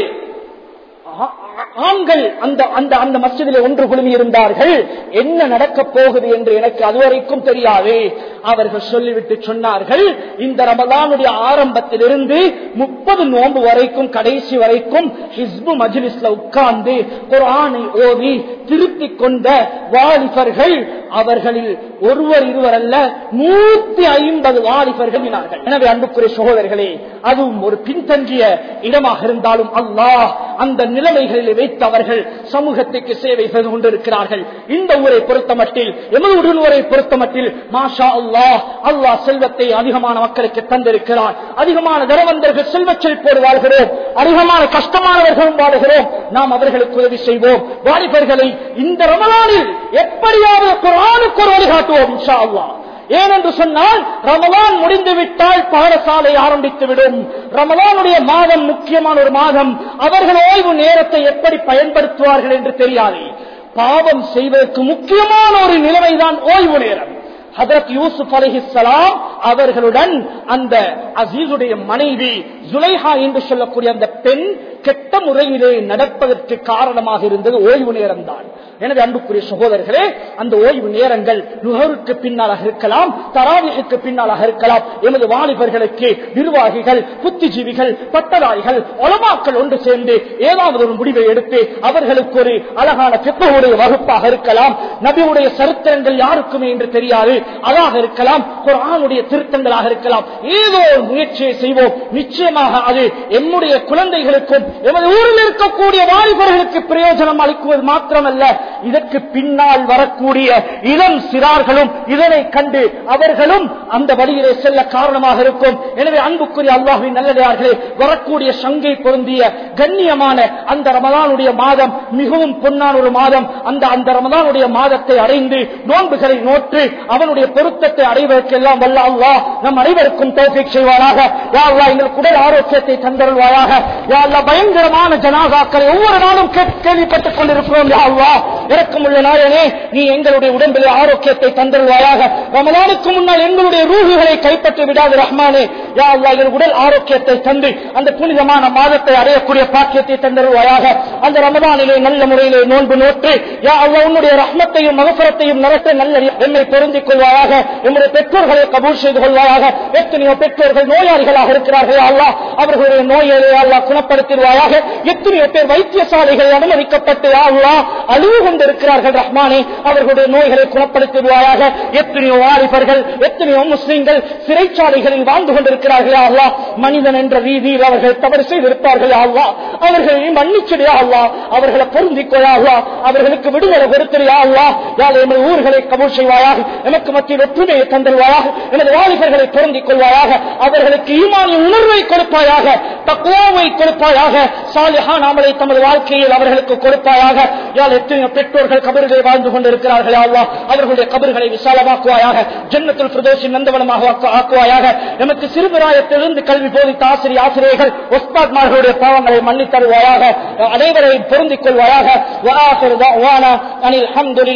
ஆ- ஆண்கள் அந்த அந்த அந்த மஸ்ஜிதில் ஒன்று குழுமி இருந்தார்கள் என்ன நடக்க போகுது என்று எனக்கு அதுவரைக்கும் தெரியாது அவர்கள் சொல்லிவிட்டு சொன்னார்கள் இந்த ரமலானுடைய ஆரம்பத்திலிருந்து முப்பது நோன்பு வரைக்கும் கடைசி வரைக்கும் ஹிஸ்பு மஜ்லிஸ்ல உட்கார்ந்து குர்ஆனை ஓதி திருத்திக் கொண்ட வாலிபர்கள் அவர்களில் ஒருவர் இருவர் அல்ல நூத்தி ஐம்பது வாலிபர்கள் வினார்கள் எனவே அன்புக்குரிய சகோதரர்களே அதுவும் ஒரு பின்தங்கிய இடமாக இருந்தாலும் அல்லாஹ் அந்த நிலைமைகளில் வைத்து அவர்கள் சமூகத்துக்கு சேவை செய்து கொண்டிருக்கிறார்கள் இந்த ஊரை பொறுத்தமட்டில் எமது உடன்வரை பொறுத்தமட்டில் மாஷா அல்லாஹ் அல்லாஹ் செல்வத்தை அதிகமான மக்களுக்கு தந்திருக்கிறார் அதிகமான தரவந்தர்கள் செல்வச் செழிப்போடு வாழ்கிறோம் அதிகமான கஷ்டமானவர்களும் வாழுகிறோம் நாம் அவர்களுக்கு உதவி செய்வோம் வாலிபர்களை இந்த ரமலானில் எப்படியாவது குரானுக்கு ஒரு வழிகாட்டுவோம் இன்ஷா அல்லாஹ் ஏனென்று சொன்னால் ரமலான் முடிந்து விட்டால் பாடசாலை ஆரம்பித்து விடும் ரமலானுடைய மாதம் முக்கியமான ஒரு மாதம் அவர்கள் ஓய்வு நேரத்தை எப்படி பயன்படுத்துவார்கள் என்று தெரியாது பாவம் செய்வதற்கு முக்கியமான ஒரு நிலைமைதான் ஓய்வு நேரம் ஹதரத் யூசுப் அலிஹிஸ்லாம் அவர்களுடன் அந்த அசீசுடைய மனைவி ஜுலைஹா என்று சொல்லக்கூடிய அந்த பெண் கெட்ட முறையிலே நடப்பதற்கு காரணமாக இருந்தது ஓய்வு நேரம் தான் எனவே அன்புக்குரிய சகோதரர்களே அந்த ஓய்வு நேரங்கள் நுகருக்கு பின்னாலாக இருக்கலாம் தராவிகளுக்கு பின்னாலாக இருக்கலாம் எமது வாலிபர்களுக்கு நிர்வாகிகள் புத்திஜீவிகள் பட்டதாரிகள் ஒலமாக்கள் ஒன்று சேர்ந்து ஏதாவது ஒரு முடிவை எடுத்து அவர்களுக்கு ஒரு அழகான பிற்பகுடைய வகுப்பாக இருக்கலாம் நபியுடைய சரித்திரங்கள் யாருக்குமே என்று தெரியாது அதாக இருக்கலாம் குரானுடைய திருத்தங்களாக இருக்கலாம் ஏதோ ஒரு முயற்சியை செய்வோம் நிச்சயமாக அது எம்முடைய குழந்தைகளுக்கும் எமது ஊரில் இருக்கக்கூடிய வாலிபர்களுக்கு பிரயோஜனம் அளிக்குவது மாத்திரமல்ல இதற்கு பின்னால் வரக்கூடிய இளம் சிறார்களும் இதனை கண்டு அவர்களும் அந்த வழியிலே செல்ல காரணமாக இருக்கும் எனவே அன்புக்குரிய அல்லாஹின் நல்லதார்களே வரக்கூடிய சங்கை பொருந்திய கண்ணியமான அந்த ரமலானுடைய மாதம் மிகவும் பொன்னான ஒரு மாதம் அந்த அந்த ரமலானுடைய மாதத்தை அடைந்து நோன்புகளை நோற்று அவனுடைய பொருத்தத்தை அடைவதற்கு எல்லாம் வல்ல அல்லாஹ் நம் அனைவருக்கும் தோஃபிக் செய்வாராக யா அல்லாஹ் எங்களுக்கு உடல் ஆரோக்கியத்தை தந்தருள்வாயாக யா அல்லாஹ் பயங்கரமான ஜனாதாக்களை ஒவ்வொரு நாளும் கேட்- கேள்விப்பட்டுக் கொண்டிருக்கிறோம் யா அல்லாஹ் இறக்கமுள்ள நாயனே நீ எங்களுடைய உடம்பிலே ஆரோக்கியத்தை தந்தருள்வாயாக ரமலானுக்கு முன்னால் எங்களுடைய ரூகுகளை கைப்பற்றி விடாது ரஹ்மானே யா அல்லாஹ் எங்கள் உடல் ஆரோக்கியத்தை தந்து அந்த புனிதமான மாதத்தை அடையக்கூடிய பாக்கியத்தை தந்தருள்வாயாக அந்த ரமதானிலே நல்ல முறையிலே நோன்பு நோற்று யா அல்லாஹ் உன்னுடைய ரஹ்மத்தையும் மகசுரத்தையும் நடத்த நல்ல என்னை பொருந்திக் கொள்வாயாக என்னுடைய பெற்றோர்களை கபூல் செய்து கொள்வாயாக எத்தனையோ பெற்றோர்கள் நோயாளிகளாக இருக்கிறார்கள் யா அல்லாஹ் அவர்களுடைய நோய்களை யா அல்லாஹ் குணப்படுத்திடுவாயாக எத்தனையோ பேர் வைத்தியசாலைகளில் அனுமதிக்கப்பட்டு யா அல்லாஹ் அழுவு கொண்டிருக்கிறார்கள் ரஹ்மானே அவர்களுடைய நோய்களை குணப்படுத்திடுவாயாக எத்தனையோ வாலிபர்கள் எத்தனையோ முஸ்லிம்கள் சிறைச்சாலைகளில் வாழ்ந்து கொண்டிருக்கிறார்கள் யா அல்லாஹ் மனிதன் என்ற ரீதியில் அவர்கள் தவறு செய்திருப்பார்கள் யா அல்லாஹ் அவர்களை மன்னிச்சிடியா அல்லா அவர்களை பொருந்திக்கொள்ளா அல்லா அவர்களுக்கு விடுதலை கொடுத்தியா அல்லா யாழ் எமது ஊர்களை கபூல் செய்வாயாக எமக்கு மத்தியில் ஒற்றுமையை தந்தல்வாயாக எமது வாலிபர்களை பொருந்திக் கொள்வாயாக அவர்களுக்கு ஈமானிய உணர்வை கொடுப்பாயாக தக்குவாவை கொடுப்பாயாக சாலிஹா நாமலை தமது வாழ்க்கையில் அவர்களுக்கு கொடுப்பாயாக யாழ் எத்தனை பெற்றோர்கள் கபர்களை வாழ்ந்து கொண்டிருக்கிறார்கள் யா அல்லாஹ் அவர்களுடைய கபர்களை விசாலமாக்குவாயாக ஜன்னத்துல் பிரதோஷின் நந்தவனமாக ஆக்கு- ஆக்குவாயாக எமக்கு சிறுபிராயத்திலிருந்து கல்வி போதித்த ஆசிரியர் ஆசிரியர்கள் ஒஸ்தாத்மார்களுடைய பாவங்களை மன்னித்தருவாயாக அனைவரையும் பொருந்திக் கொள்வாயாக வஆகிரு தஅவானா அனில் ஹம்துலில்லாஹ்